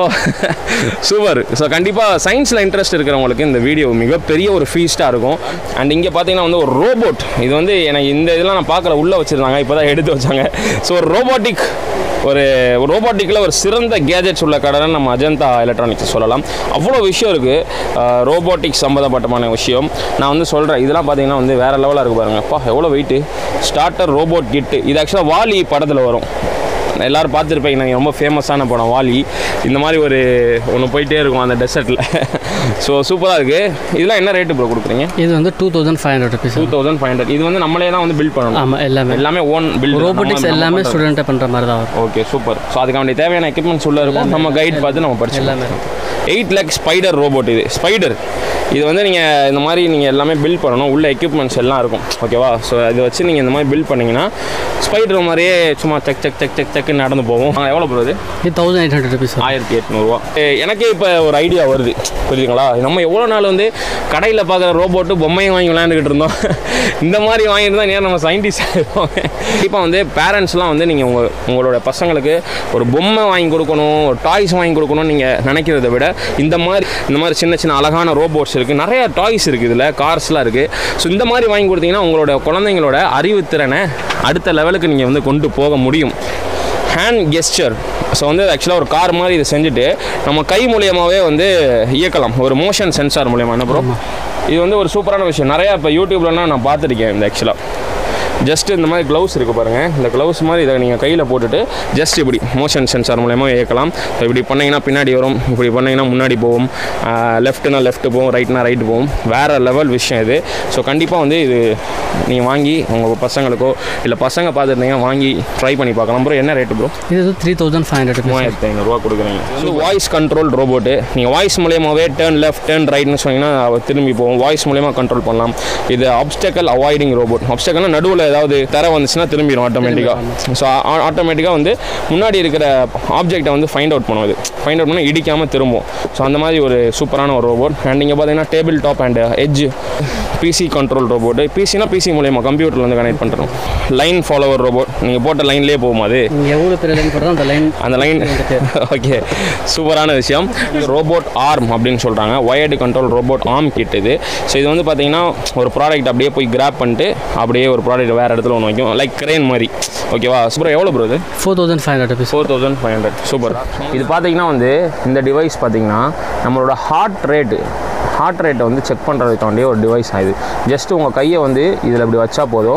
Speaker 1: சூப்பர் ஸோ கண்டிப்பாக சயின்ஸில் இன்ட்ரெஸ்ட் இருக்கிறவங்களுக்கு இந்த வீடியோ மிகப்பெரிய ஒரு ஃபீஸ்ட்டாக இருக்கும் அண்ட் இங்கே பார்த்தீங்கன்னா வந்து ஒரு ரோபோட் இது வந்து எனக்கு இந்த இதெல்லாம் நான் பார்க்கல உள்ளே வச்சுருந்தாங்க இப்போ தான் எடுத்து வச்சாங்க ஸோ ஒரு ரோபோட்டிக் ஒரு ரோபோட்டிக்கில் ஒரு சிறந்த கேஜெட்ஸ் உள்ள கடை நம்ம அஜந்தா எலக்ட்ரானிக்ஸ் சொல்லலாம் அவ்வளோ விஷயம் இருக்குது ரோபோட்டிக் சம்மந்தப்பட்டமான விஷயம் நான் வந்து சொல்கிறேன் இதெல்லாம் பார்த்தீங்கன்னா வந்து வேறு லெவலாக இருக்குது பாருங்க அப்பா எவ்வளோ வெயிட்டு ஸ்டார்டர் ரோபோட் கிட்டு இது ஆக்சுவலாக வாலி படத்தில் வரும் எல்லாரும் பார்த்துருப்பீங்க நாங்கள் ரொம்ப ஃபேமஸான படம் வாலி இந்த மாதிரி ஒரு ஒன்று போயிட்டே இருக்கும் அந்த டெசர்ட்டில் ஸோ சூப்பராக இருக்குது இதெல்லாம் என்ன ரேட்டு ப்ரோ கொடுக்குறீங்க
Speaker 2: இது வந்து two thousand five hundred rupees
Speaker 1: two thousand five hundred இது வந்து நம்மளே தான் வந்து பில்ட் பண்ணணும்
Speaker 2: ஆமாம் எல்லாமே
Speaker 1: எல்லாமே ஓன் பில்ட்
Speaker 2: ரோபோட்டிக்ஸ் எல்லாமே ஸ்டூடெண்ட்டை பண்ணுற மாதிரி தான் வரும்
Speaker 1: ஓகே சூப்பர் ஸோ அதுக்கு வேண்டிய தேவையான எக்யூப்மெண்ட்ஸ் உள்ள இருக்கும் நம்ம கைட் பார்த்து நம்ம படிச்சிடலாம்
Speaker 2: எல்லாமே
Speaker 1: எயிட் லேக் ஸ்பைடர் ரோபோட் இது ஸ்பைடர் இது வந்து நீங்கள் இந்த மாதிரி நீங்கள் எல்லாமே பில்ட் பண்ணணும் உள்ள எக்யூப்மெண்ட்ஸ் எல்லாம் இருக்கும் ஓகேவா ஸோ இதை வச்சு நீங்கள் இந்த மாதிரி பில்ட் பண்ணீங்கன்னா ஸ்பைடர் மாதிரியே சும்மா செக் செக் செக் செக் செக் நடந்து போகும் ஆ, எவ்வளோ ப்ரோ இது
Speaker 2: இது தௌசண்ட் எயிட் ஹண்ட்ரட் ருபீஸ் வரும்
Speaker 1: ஆயிரத்தி எட்நூறுவா எனக்கே இப்போ ஒரு ஐடியா வருது புரியுதுங்களா நம்ம எவ்வளோ நாள் வந்து கடையில் பார்க்குற ரோபோட்டு பொம்மையும் வாங்கி விளையாண்டுக்கிட்டு இருந்தோம் இந்த மாதிரி வாங்கிட்டு தான் ஏன் நம்ம சயின்டிஸ்ட் ஆகிருப்போம் இப்போ வந்து பேரண்ட்ஸ்லாம் வந்து நீங்கள் உங்கள் உங்களோட பசங்களுக்கு ஒரு பொம்மை வாங்கி கொடுக்கணும் ஒரு டாய்ஸ் வாங்கி கொடுக்கணும்னு நீங்கள் நினைக்கிறத விட இந்த மாதிரி இந்த மாதிரி சின்ன சின்ன அழகான ரோபோட்ஸ் இருக்குது நிறைய டாய்ஸ் இருக்குது இதில் கார்ஸ்லாம் இருக்குது ஸோ இந்த மாதிரி வாங்கி கொடுத்தீங்கன்னா உங்களோட குழந்தைங்களோட அறிவுத்திறனை அடுத்த லெவலுக்கு நீங்கள் வந்து கொண்டு போக முடியும் ஹேண்ட் கெஸ்டர் ஸோ வந்து ஆக்சுவலாக ஒரு கார் மாதிரி இதை செஞ்சுட்டு நம்ம கை மூலியமாகவே வந்து இயக்கலாம் ஒரு மோஷன் சென்சார் மூலியமாக என்ன ப்ரோ இது வந்து ஒரு சூப்பரான விஷயம் நிறையா இப்போ யூடியூப்லலாம் நான் பார்த்துருக்கேன் இந்த ஆக்சுவலாக ஜஸ்ட் இந்த மாதிரி க்ளவுஸ் இருக்குது பாருங்கள் இந்த க்ளவுஸ் மாதிரி இதை நீங்கள் கையில் போட்டுட்டு ஜஸ்ட் இப்படி மோஷன் சென்சார் மூலயமா இயக்கலாம் ஸோ இப்படி பண்ணிங்கன்னா பின்னாடி வரும் இப்படி பண்ணிங்கன்னா முன்னாடி போகும் லெஃப்ட்னா லெஃப்ட் போகும் ரைட்னா ரைட் போகும் வேறு லெவல் விஷயம் இது ஸோ கண்டிப்பாக வந்து இது நீங்கள் வாங்கி உங்கள் பசங்களுக்கோ இல்லை பசங்க பார்த்துருந்தீங்கன்னா வாங்கி ட்ரை பண்ணி பார்க்கலாம் ப்ரோ என்ன ரேட்டு ப்ரோ
Speaker 2: இது வந்து three thousand five hundred rupees
Speaker 1: மூவாயிரத்தி ஐநூறுரூவா கொடுக்குறீங்க இது வந்து வாய்ஸ் கண்ட்ரோல் ரோபோட்டு நீங்கள் வாய்ஸ் மூலியமாகவே டேர்ன் லெஃப்ட் டேர்ன் ரைட்னு சொன்னீங்கன்னா அவ திரும்பி போகும் வாய்ஸ் மூலியமாக கண்ட்ரோல் பண்ணலாம் இது ஆப்ஸ்டக்கல் அவாய்டிங் ரோபோட் ஆப்ஸ்டக்கல்னா நடுவில் ஏதாவது தர வந்துச்சுன்னா திரும்பிடும் ஆட்டோமேட்டிக்காக ஸோ ஆட்டோமேட்டிக்காக வந்து முன்னாடி இருக்கிற ஆப்ஜெக்டை வந்து ஃபைண்ட் அவுட் பண்ணுவது ஃபைண்ட் அவுட் பண்ணால் இடிக்காமல் திரும்பும் ஸோ அந்த மாதிரி ஒரு சூப்பரான ஒரு ரோபோட் அண்ட் இங்கே பார்த்தீங்கன்னா table top and edge PC control robot பிசினா பிசி மூலியமா கம்ப்யூட்டரில் வந்து கனெக்ட் பண்ணுறோம் லைன் ஃபாலோவர் ரோபோட் நீங்கள் போட்ட லைன்லேயே போகும் அது
Speaker 2: நீங்கள் எவ்வளோ பெரிய லைன் போடுறோம் அந்த லைன்
Speaker 1: அந்த லைன் ஓகே சூப்பரான விஷயம் ரோபோட் ஆர்ம் அப்படின்னு சொல்கிறாங்க wired control robot arm kit இது ஸோ இது வந்து பார்த்தீங்கன்னா ஒரு ப்ராடக்ட் அப்படியே போய் கிராப் பண்ணிட்டு அப்படியே ஒரு ப்ராடக்ட் வேறு இடத்துல ஒன்று வைக்கும் லைக் கிரேன் மாதிரி ஓகேவா சூப்பர் எவ்வளோ ப்ரோ இது
Speaker 2: four thousand five hundred rupees
Speaker 1: four thousand five hundred super இது பார்த்தீங்கன்னா வந்து இந்த டிவைஸ் பார்த்தீங்கன்னா நம்மளோட ஹார்ட் ரேட்டு ஹார்ட் ரேட்டை வந்து செக் பண்ணுறதுக்காண்டிய ஒரு டிவைஸ் இது ஜஸ்ட் உங்கள் கையை வந்து இதில் இப்படி வச்சா போதும்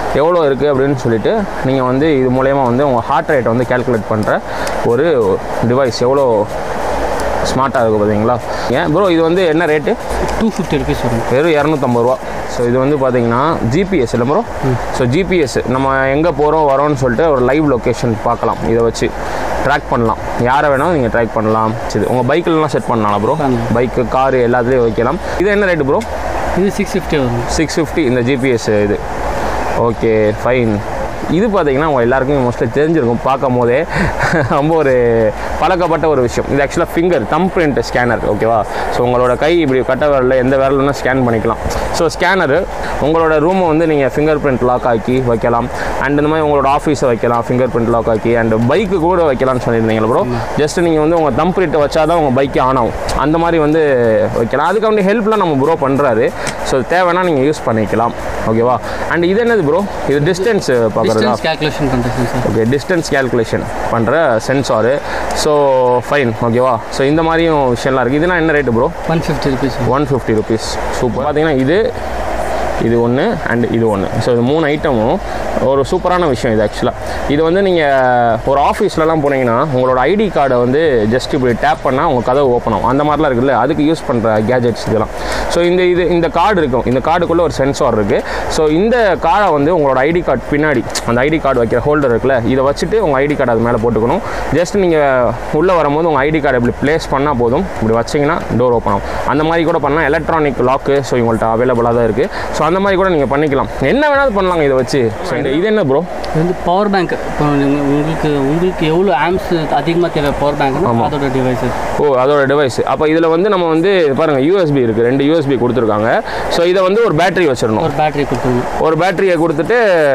Speaker 1: எவ்வளோ இருக்குது அப்படின்னு சொல்லிட்டு நீங்கள் வந்து இது மூலயமா வந்து உங்கள் ஹார்ட் ரேட்டை வந்து கேல்குலேட் பண்ணுற ஒரு டிவைஸ் எவ்வளோ ஸ்மார்ட்டாக இருக்குது பார்த்தீங்களா ஏன் ப்ரோ இது வந்து என்ன ரேட்டு
Speaker 2: டூ ஃபிஃப்டி ருபீஸ் வரும்
Speaker 1: வெறும் இரநூத்தம்பது ரூபா ஸோ இது வந்து பார்த்தீங்கன்னா ஜிபிஎஸ் இல்லை ப்ரோ ஸோ ஜிபிஎஸ் நம்ம எங்கே போகிறோம் வரோம்னு சொல்லிட்டு ஒரு லைவ் லொக்கேஷன் பார்க்கலாம் இதை வச்சு ட்ராக் பண்ணலாம் யாரை வேணாலும் நீங்கள் ட்ராக் பண்ணலாம் சரி உங்கள் பைக்கிலலாம் செட் பண்ணலாம் ப்ரோ
Speaker 2: பண்ணலாம்.
Speaker 1: பைக்கு காரு எல்லாத்துலேயும் வைக்கலாம் இது என்ன ரேட்டு ப்ரோ
Speaker 2: இது சிக்ஸ் ஃபிஃப்டி வரும்
Speaker 1: சிக்ஸ் ஃபிஃப்டி இந்த ஜிபிஎஸ் இது ஓகே ஃபைன் இது பார்த்தீங்கன்னா உங்கள் எல்லாருக்குமே மோஸ்ட்லி தெரிஞ்சிருக்கும் பார்க்கும் போதே ரொம்ப ஒரு பழக்கப்பட்ட ஒரு விஷயம் இது ஆக்சுவலாக ஃபிங்கர் தம் பிரிண்ட் ஸ்கேனர் ஓகேவா ஸோ உங்களோட கை இப்படி கட்ட விரலில் எந்த விரலுன்னா ஸ்கேன் பண்ணிக்கலாம் ஸோ ஸ்கேனரு உங்களோட ரூமை வந்து நீங்கள் ஃபிங்கர் பிரிண்ட் லாக் ஆக்கி வைக்கலாம் அண்ட் இந்த மாதிரி உங்களோட ஆஃபீஸை வைக்கலாம் ஃபிங்கர் பிரிண்ட் லாக் ஆக்கி அண்ட் பைக்கு கூட வைக்கலாம்னு சொல்லியிருந்தீங்களா ப்ரோ ஜஸ்ட் நீங்கள் வந்து உங்கள் தம் பிரிண்ட்டை வச்சா தான் உங்கள் பைக்கே ஆன் ஆகும் அந்த மாதிரி வந்து வைக்கலாம் அதுக்கு வந்து ஹெல்ப்லாம் நம்ம ப்ரோ பண்ணுறாரு ஸோ தேவைன்னா நீங்கள் யூஸ் பண்ணிக்கலாம் ஓகேவா அண்ட் இது என்னது ப்ரோ இது டிஸ்டன்ஸ் பார்க்குறதா
Speaker 2: டிஸ்டன்ஸ் கேல்குலேஷன் பண்ணுறது சார்
Speaker 1: ஓகே டிஸ்டன்ஸ் கேல்குலேஷன் பண்ணுற சென்சாரு ஸோ ஃபைன் ஓகேவா ஸோ இந்த மாதிரியும் விஷயம்லாம் இருக்குது இதெல்லாம் என்ன rate bro
Speaker 2: one fifty rupees வரும்
Speaker 1: ஒன் ஃபிஃப்டி ருபீஸ் சூப்பர் பார்த்தீங்கன்னா இது இது ஒன்று அண்ட் இது ஒன்று ஸோ இது மூணு ஐட்டமும் ஒரு சூப்பரான விஷயம் இது ஆக்சுவலாக இது வந்து நீங்கள் ஒரு ஆஃபீஸ்லலாம் போனீங்கன்னா உங்களோட ஐடி கார்டை வந்து ஜஸ்ட் இப்படி டேப் பண்ணால் உங்கள் கதவு ஓப்பன் ஆகும் அந்த மாதிரிலாம் இருக்குல்ல அதுக்கு யூஸ் பண்ணுற கேஜெட்ஸ் இதெல்லாம் ஸோ இந்த இது இந்த கார்டு இருக்கும் இந்த கார்டுக்குள்ளே ஒரு சென்சார் இருக்குது ஸோ இந்த கார்டை வந்து உங்களோட ஐடி கார்டு பின்னாடி அந்த ஐடி கார்டு வைக்கிற ஹோல்டர் இருக்குல்ல இதை வச்சுட்டு உங்கள் ஐடி கார்டு அது மேலே போட்டுக்கணும் ஜஸ்ட் நீங்கள் உள்ளே வரும்போது உங்கள் ஐடி கார்டு இப்படி ப்ளேஸ் பண்ணால் போதும் இப்படி வச்சிங்கன்னா டோர் ஓப்பன் ஆகும் அந்த மாதிரி கூட பண்ணலாம் எலக்ட்ரானிக் லாக்கு ஸோ உங்கள்கிட்ட அவைலபிளாக தான் இருக்குது ஸோ அந்த மாதிரி கூட நீங்கள் பண்ணிக்கலாம் என்ன வேணாலும் பண்ணலாங்க இதை வச்சு ஸோ இந்த இது என்ன ப்ரோ
Speaker 2: இது வந்து பவர் பேங்க் இப்போ நீங்க- உங்களுக்கு உங்களுக்கு எவ்வளோ ஆம்ஸ் அதிகமாக தேவை பவர் பேங்க்னா அதோட டிவைஸஸ்
Speaker 1: ஓ அதோட டிவைஸ் அப்போ இதில் வந்து நம்ம வந்து பாருங்கள் யூஎஸ்பி இருக்குது ரெண்டு யூஎஸ்பி கொடுத்துருக்காங்க ஸோ இதை வந்து ஒரு பேட்டரி வச்சிடணும்
Speaker 2: ஒரு பேட்டரி கொடுத்துருங்க
Speaker 1: ஒரு பேட்டரியை கொடுத்துட்டு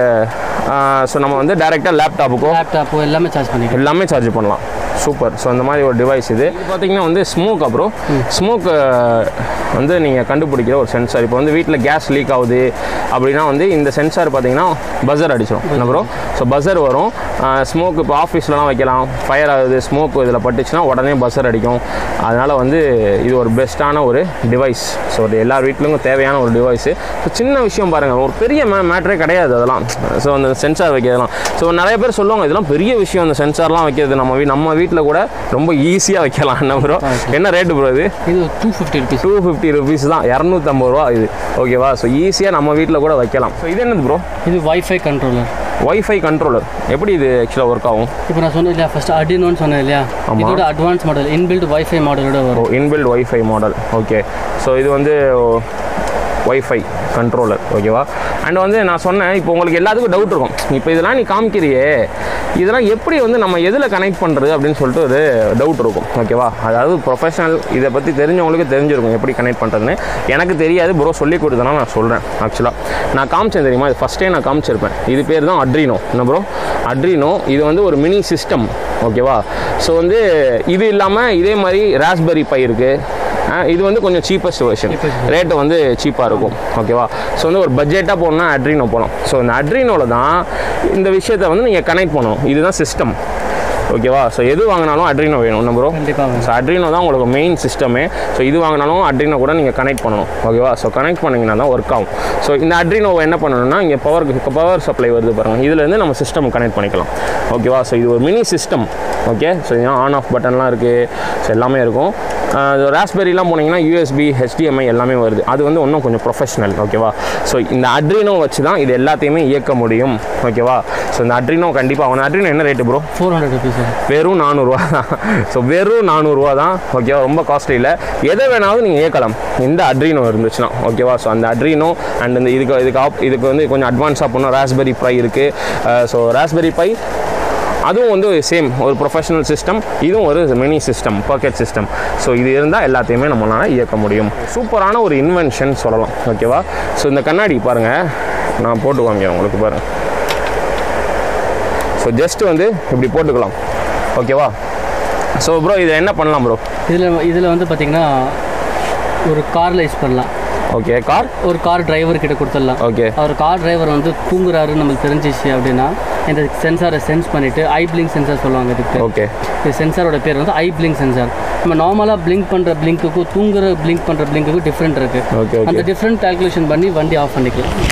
Speaker 1: ஸோ நம்ம வந்து டேரெக்டாக லேப்டாப்புக்கோ
Speaker 2: லேப்டாப்பு எல்லாமே சார்ஜ் பண்ணிக்கலாம்
Speaker 1: எல்லாமே சார்ஜ் பண்ணலாம் சூப்பர் ஸோ அந்த மாதிரி ஒரு டிவைஸ் இது இது பார்த்தீங்கன்னா வந்து ஸ்மோக் அப்புறம் ஸ்மோக் வந்து நீங்கள் கண்டுபிடிக்கிற ஒரு சென்சார் இப்போ வந்து வீட்டில் கேஸ் லீக் ஆகுது அப்படின்னா வந்து இந்த சென்சார் பார்த்தீங்கன்னா பஸர் அடிச்சிடும் என்ன ப்ரோ ஸோ பஸர் வரும் ஸ்மோக் இப்போ ஆஃபீஸ்லலாம் வைக்கலாம் ஃபயர் ஆகுது ஸ்மோக் இதில் பட்டுச்சுன்னா உடனே பஸர் அடிக்கும் அதனால் வந்து இது ஒரு பெஸ்ட்டான ஒரு டிவைஸ் ஸோ ஒரு எல்லார் வீட்லேயும் தேவையான ஒரு டிவைஸு ஸோ சின்ன விஷயம் பாருங்கள் ஒரு பெரிய மே மேட்ரே கிடையாது அதெல்லாம் ஸோ அந்த சென்சார் வைக்கிறதுலாம் ஸோ நிறைய பேர் சொல்லுவாங்க இதெல்லாம் பெரிய விஷயம் அந்த சென்சார்லாம் வைக்கிறது நம்ம வீ நம்ம வீட்டில் கூட ரொம்ப ஈஸியாக வைக்கலாம் என்ன ப்ரோ என்ன ரேட்டு ப்ரோ இது
Speaker 2: இது two fifty rupees
Speaker 1: two fifty rupees தான் இரநூத்தம்பது ரூபா இது ஓகேவா ஸோ ஈஸியாக நம்ம வீட்டில் கூட வைக்கலாம் ஸோ இது என்னது ப்ரோ
Speaker 2: இது வைஃபை கண்ட்ரோலர்
Speaker 1: ஒய்ஃபை கண்ட்ரோலர் எப்படி இது ஆக்சுவலாக ஒர்க் ஆகும்
Speaker 2: இப்போ நான் சொன்னேன் இல்லையா ஃபர்ஸ்ட் அடினோன்னு சொன்னேன் இல்லையா
Speaker 1: ஆமா.
Speaker 2: இதோட அட்வான்ஸ் மாடல் இன்பில்ட் வைஃபை மாடலோட
Speaker 1: ஓ
Speaker 2: வரும்
Speaker 1: inbuilt WiFi model okay so இது வந்து ஒய்ஃபை கண்ட்ரோலர் ஓகேவா அண்ட் வந்து நான் சொன்னேன் இப்போ உங்களுக்கு எல்லாத்துக்கும் டவுட் இருக்கும் இப்போ இதெல்லாம் நீ காமிக்கிறியே இதெல்லாம் எப்படி வந்து நம்ம எதில் கனெக்ட் பண்ணுறது அப்படின்னு சொல்லிட்டு ஒரு டவுட் இருக்கும் ஓகேவா அதாவது ப்ரொஃபஷனல் இதை பற்றி தெரிஞ்சவங்களுக்கு தெரிஞ்சிருக்கும் எப்படி கனெக்ட் பண்ணுறதுன்னு எனக்கு தெரியாது ப்ரோ சொல்லி கொடுத்தனா நான் சொல்கிறேன் ஆக்சுவலாக நான் காமிச்சேன் தெரியுமா இது ஃபஸ்ட்டே நான் காமிச்சிருப்பேன் இது பேர் தான் அட்ரினோ என்ன ப்ரோ அட்ரினோ இது வந்து ஒரு மினி சிஸ்டம் ஓகேவா ஸோ வந்து இது இல்லாமல் இதே மாதிரி ராஸ்பெரி பை இருக்குது ஆஹ் இது வந்து கொஞ்சம் சீப்பஸ்ட் வெர்ஷன் ரேட்டு வந்து சீப்பாக இருக்கும் ஓகேவா ஸோ வந்து ஒரு பட்ஜெட்டாக போகணுன்னா அட்ரினோ போகணும் ஸோ இந்த அட்ரினோவில் தான் இந்த விஷயத்தை வந்து நீங்கள் கனெக்ட் பண்ணணும் இதுதான் சிஸ்டம் ஓகேவா ஸோ எது வாங்கினாலும் அட்ரினோ வேணும் என்ன ப்ரோ
Speaker 2: கண்டிப்பாக வேணும்
Speaker 1: ஸோ அட்ரினோ தான் உங்களுக்கு மெயின் சிஸ்டமே ஸோ இது வாங்கினாலும் அட்ரினோ கூட நீங்கள் கனெக்ட் பண்ணணும் ஓகேவா ஸோ கனெக்ட் பண்ணிங்கன்னா தான் ஒர்க் ஆகும் ஸோ இந்த அட்ரினோவை என்ன பண்ணணும்னா இங்கே பவர் பவர் சப்ளை வருது பாருங்கள் இதுலேருந்து நம்ம சிஸ்டம் கனெக்ட் பண்ணிக்கலாம் ஓகேவா ஸோ இது ஒரு mini system okay so on off பட்டன்லாம் இருக்குது ஸோ எல்லாமே இருக்கும் ராஸ்பெரிலாம் போனீங்கன்னா யூஎஸ்பி ஹெச்டிஎம்ஐ எல்லாமே வருது அது வந்து இன்னும் கொஞ்சம் ப்ரொஃபஷனல் ஓகேவா ஸோ இந்த அட்ரினோ வச்சு தான் இது எல்லாத்தையுமே இயக்க முடியும் ஓகேவா ஸோ இந்த அட்ரினோ கண்டிப்பாக அவன் அட்ரினோ என்ன rate bro
Speaker 2: four hundred rupees வரும்
Speaker 1: வெறும் நானூறுரூவா தான் ஸோ வெறும் நானூறுரூவா தான் ஓகேவா ரொம்ப காஸ்ட்லி இல்லை எதை வேணாலும் நீங்கள் இயக்கலாம் இந்த அட்ரினோ இருந்துச்சுன்னா ஓகேவா ஸோ அந்த அட்ரினோ அண்ட் இந்த இதுக்கு இதுக்கு ஆப் இதுக்கு வந்து கொஞ்சம் அட்வான்ஸாக பண்ணோம் ராஸ்பெரி பை இருக்குது ஸோ ராஸ்பெரி பை அதுவும் வந்து சேம் ஒரு ப்ரொஃபஷனல் சிஸ்டம் இதுவும் ஒரு mini system pocket system so இது இருந்தால் எல்லாத்தையுமே நம்மளால் இயக்க முடியும் சூப்பரான ஒரு இன்வென்ஷன் சொல்லலாம் ஓகேவா ஸோ இந்த கண்ணாடி பாருங்கள் நான் போட்டு வாங்கிறேன் உங்களுக்கு பாருங்கள் ஸோ ஜஸ்ட் வந்து இப்படி போட்டுக்கலாம் ஓகேவா ஸோ ப்ரோ இதை என்ன பண்ணலாம் ப்ரோ
Speaker 2: இதில் இதில் வந்து பார்த்தீங்கன்னா ஒரு காரில் யூஸ் பண்ணலாம்
Speaker 1: ஓகே கார்
Speaker 2: ஒரு கார் டிரைவர் கிட்ட கொடுத்துடலாம்
Speaker 1: ஓகே
Speaker 2: அவர் கார் டிரைவர் வந்து தூங்குறாரு நம்மளுக்கு தெரிஞ்சிச்சு அப்படின்னா இந்த சென்சாரை சென்ஸ் பண்ணிவிட்டு ஐ பிளிங்க் சென்சார் சொல்லுவாங்க இதுக்கு
Speaker 1: ஓகே
Speaker 2: இந்த சென்சாரோட பேர் வந்து ஐ பிளிங்க் சென்சார் நம்ம நார்மலாக பிளிங்க் பண்ணுற பிளிங்க்குக்கும் தூங்குற பிளிங்க் பண்ணுற பிளிங்க்குக்கும் டிஃப்ரெண்ட் இருக்குது
Speaker 1: ஓகே
Speaker 2: அந்த
Speaker 1: ஓகே
Speaker 2: டிஃப்ரெண்ட் கால்குலேஷன் பண்ணி வண்டி ஆஃப் பண்ணிக்கலாம்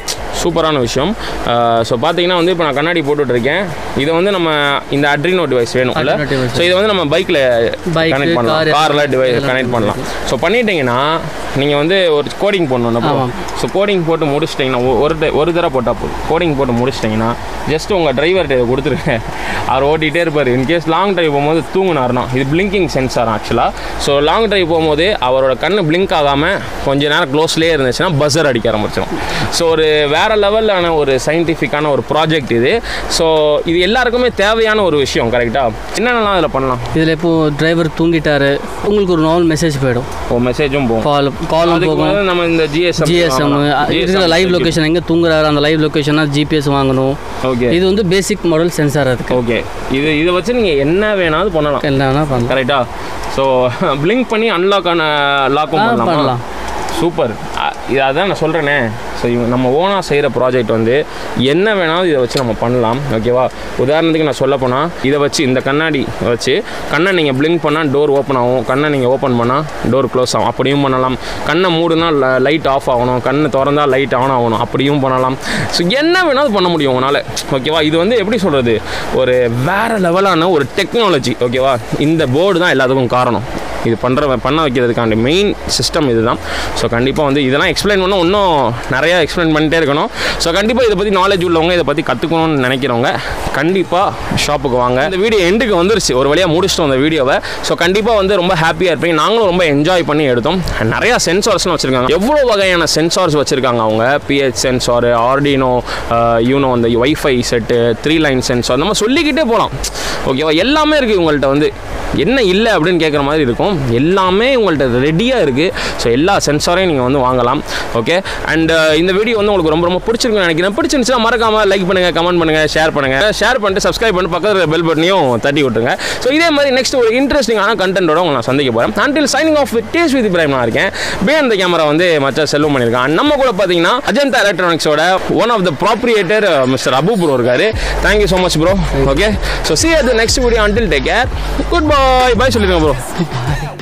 Speaker 1: சூப்பரான விஷயம் ஸோ பார்த்தீங்கன்னா வந்து இப்போ நான் கண்ணாடி போட்டுட்டு இருக்கேன் இதை வந்து நம்ம இந்த அட்ரினோ டிவைஸ் வேணும் இல்லை
Speaker 2: Adreno device.
Speaker 1: ஸோ இதை வந்து நம்ம பைக்கில்
Speaker 2: Bike,
Speaker 1: கனெக்ட் பண்ணலாம்
Speaker 2: car,
Speaker 1: காரில் டிவைஸ்
Speaker 2: இதெல்லாம்
Speaker 1: கனெக்ட் பண்ணலாம் ஸோ பண்ணிட்டீங்கன்னா நீங்கள் வந்து ஒரு கோடிங் போடணும்
Speaker 2: ஆமாம்.
Speaker 1: ஸோ கோடிங் போட்டு முடிச்சிட்டிங்கன்னா ஒ- ஒரு ட- ஒரு தடவை போட்டால் போதும் கோடிங் போட்டு முடிச்சிட்டிங்கன்னா ஜஸ்ட் உங்கள் டிரைவர்கிட்ட இதை கொடுத்துருங்க அவர் ஓட்டிகிட்டே இருப்பார் இன்கேஸ் லாங் டிரைவ் போகும்போது தூங்குனாருனா இது பிளிங்கிங் சென்சார் ஆக்சுவலாக ஸோ லாங் டிரைவ் போகும்போது அவரோட கண்ணு பிளிங்க் ஆகாமல் கொஞ்ச நேரம் க்ளோஸ்லேயே இருந்துச்சுன்னா பஸ்ஸர் அடிக்க ஆரம்பிச்சிடும் ஸோ ஒரு வேறு லெவலான ஒரு சயின்டிஃபிக்கான ஒரு ப்ராஜெக்ட் இது ஸோ இது எல்லாருக்குமே தேவையான ஒரு விஷயம் கரெக்டாக என்னென்னலாம் அதில் பண்ணலாம்
Speaker 2: இதில் இப்போ டிரைவர் தூங்கிட்டாரு உங்களுக்கு ஒரு நார்மல் மெசேஜ் போயிடும்
Speaker 1: ஓ மெசேஜும் போகும்
Speaker 2: கால் காலும்
Speaker 1: அதுக்கு
Speaker 2: போகும்
Speaker 1: முதல்ல நம்ம இந்த ஜிஎஸ்எம்
Speaker 2: ஜிஎஸ்எம் இருக்கிற லைவ் லொக்கேஷன் எங்கே தூங்குறாரு அந்த லைவ் லொக்கேஷனாக ஜிபிஎஸ் வாங்கணும்
Speaker 1: ஓகே
Speaker 2: இது வந்து பேசிக் மாடல் சென்சார் அதுக்கு
Speaker 1: ஓகே இது இதை வச்சு நீங்கள் என்ன வேணாலும் பண்ணலாம்
Speaker 2: என்ன வேணால் பண்ணலாம்
Speaker 1: கரெக்டா ஸோ பிளிங்க் பண்ணி அன்லாக் ஆன லாக்கும்
Speaker 2: ஆ,
Speaker 1: பண்ணலாம்
Speaker 2: பண்ணலாம்.
Speaker 1: சூப்பர் இது அதான் நான் சொல்கிறேனே ஸோ இவங்க நம்ம ஓனாக செய்கிற ப்ராஜெக்ட் வந்து என்ன வேணாலும் இதை வச்சு நம்ம பண்ணலாம் ஓகேவா உதாரணத்துக்கு நான் சொல்ல போனால் இதை வச்சு இந்த கண்ணாடி வச்சு கண்ணை நீங்கள் பிளிங்க் பண்ணால் டோர் ஓப்பன் ஆகும் கண்ணை நீங்கள் ஓப்பன் பண்ணால் டோர் க்ளோஸ் ஆகும் அப்படியும் பண்ணலாம் கண்ணை மூடுனா லைட் ஆஃப் ஆகணும் கண்ணு திறந்தா லைட் ஆன் ஆகணும் அப்படியும் பண்ணலாம் ஸோ என்ன வேணாலும் பண்ண முடியும் உங்களால் ஓகேவா இது வந்து எப்படி சொல்கிறது ஒரு வேறு லெவலான ஒரு டெக்னாலஜி ஓகேவா இந்த போர்டு தான் எல்லாத்துக்கும் காரணம் இது பண்ணுற பண்ண வைக்கிறதுக்கான மெயின் சிஸ்டம் இதுதான் ஸோ கண்டிப்பாக வந்து இதெல்லாம் எக்ஸ்பிளைன் பண்ண இன்னும் நிறையா எக்ஸ்பிளைன் பண்ணிட்டே இருக்கணும் ஸோ கண்டிப்பாக இதை பற்றி நாலேஜ் உள்ளவங்க இதை பற்றி கற்றுக்கணும்னு நினைக்கிறவங்க கண்டிப்பாக ஷாப்புக்கு வாங்க இந்த வீடியோ எண்டுக்கு வந்துருச்சு ஒரு வழியாக முடிச்சிட்டோம் அந்த வீடியோவை ஸோ கண்டிப்பாக வந்து ரொம்ப ஹாப்பியாக இருப்பீங்க நாங்களும் ரொம்ப என்ஜாய் பண்ணி எடுத்தோம் நிறையா சென்சார்ஸ்லாம் வச்சுருக்காங்க எவ்வளோ வகையான சென்சார்ஸ் வச்சுருக்காங்க அவங்க பிஹெச் சென்சார் ஆர்டினோ யூனோ அந்த WiFi set three line sensor நம்ம சொல்லிக்கிட்டே போகலாம் ஓகேவா எல்லாமே இருக்குது உங்கள்கிட்ட வந்து என்ன இல்லை அப்படின்னு கேட்குற மாதிரி இருக்கும் எல்லாமே உங்கள்கிட்ட ரெடியாக இருக்குது ஸோ எல்லா சென்சாரையும் நீங்கள் வந்து வாங்கலாம் ஓகே அண்ட் இந்த வீடியோ வந்து உங்களுக்கு ரொம்ப ரொம்ப பிடிச்சிருக்குன்னு நினைக்கிறேன் பிடிச்சிருந்துச்சுன்னா மறக்காமல் லைக் பண்ணுங்கள் கமெண்ட் பண்ணுங்கள் ஷேர் பண்ணுங்கள் ஷேர் பண்ணிட்டு சப்ஸ்கிரைப் பண்ணி பக்கத்தில் பெல் பட்டனையும் தட்டி விட்டுருங்க ஸோ இதே மாதிரி நெக்ஸ்ட் ஒரு இன்ட்ரெஸ்டிங்கான கண்டென்ட்டோட உங்களை நான் சந்திக்க போகிறேன் until signing off with days with Ibrahim நான் இருக்கேன் பே அந்த கேமரா வந்து மச்சா செல்வம் பண்ணியிருக்கான் And நம்ம கூட பார்த்தீங்கன்னா அஜந்தா எலக்ட்ரானிக்ஸோட one of the proprietor mister Abu bro இருக்காரு thank you so much bro okay so see அது next video until take care good bye bye சொல்லிடுங்க ப்ரோ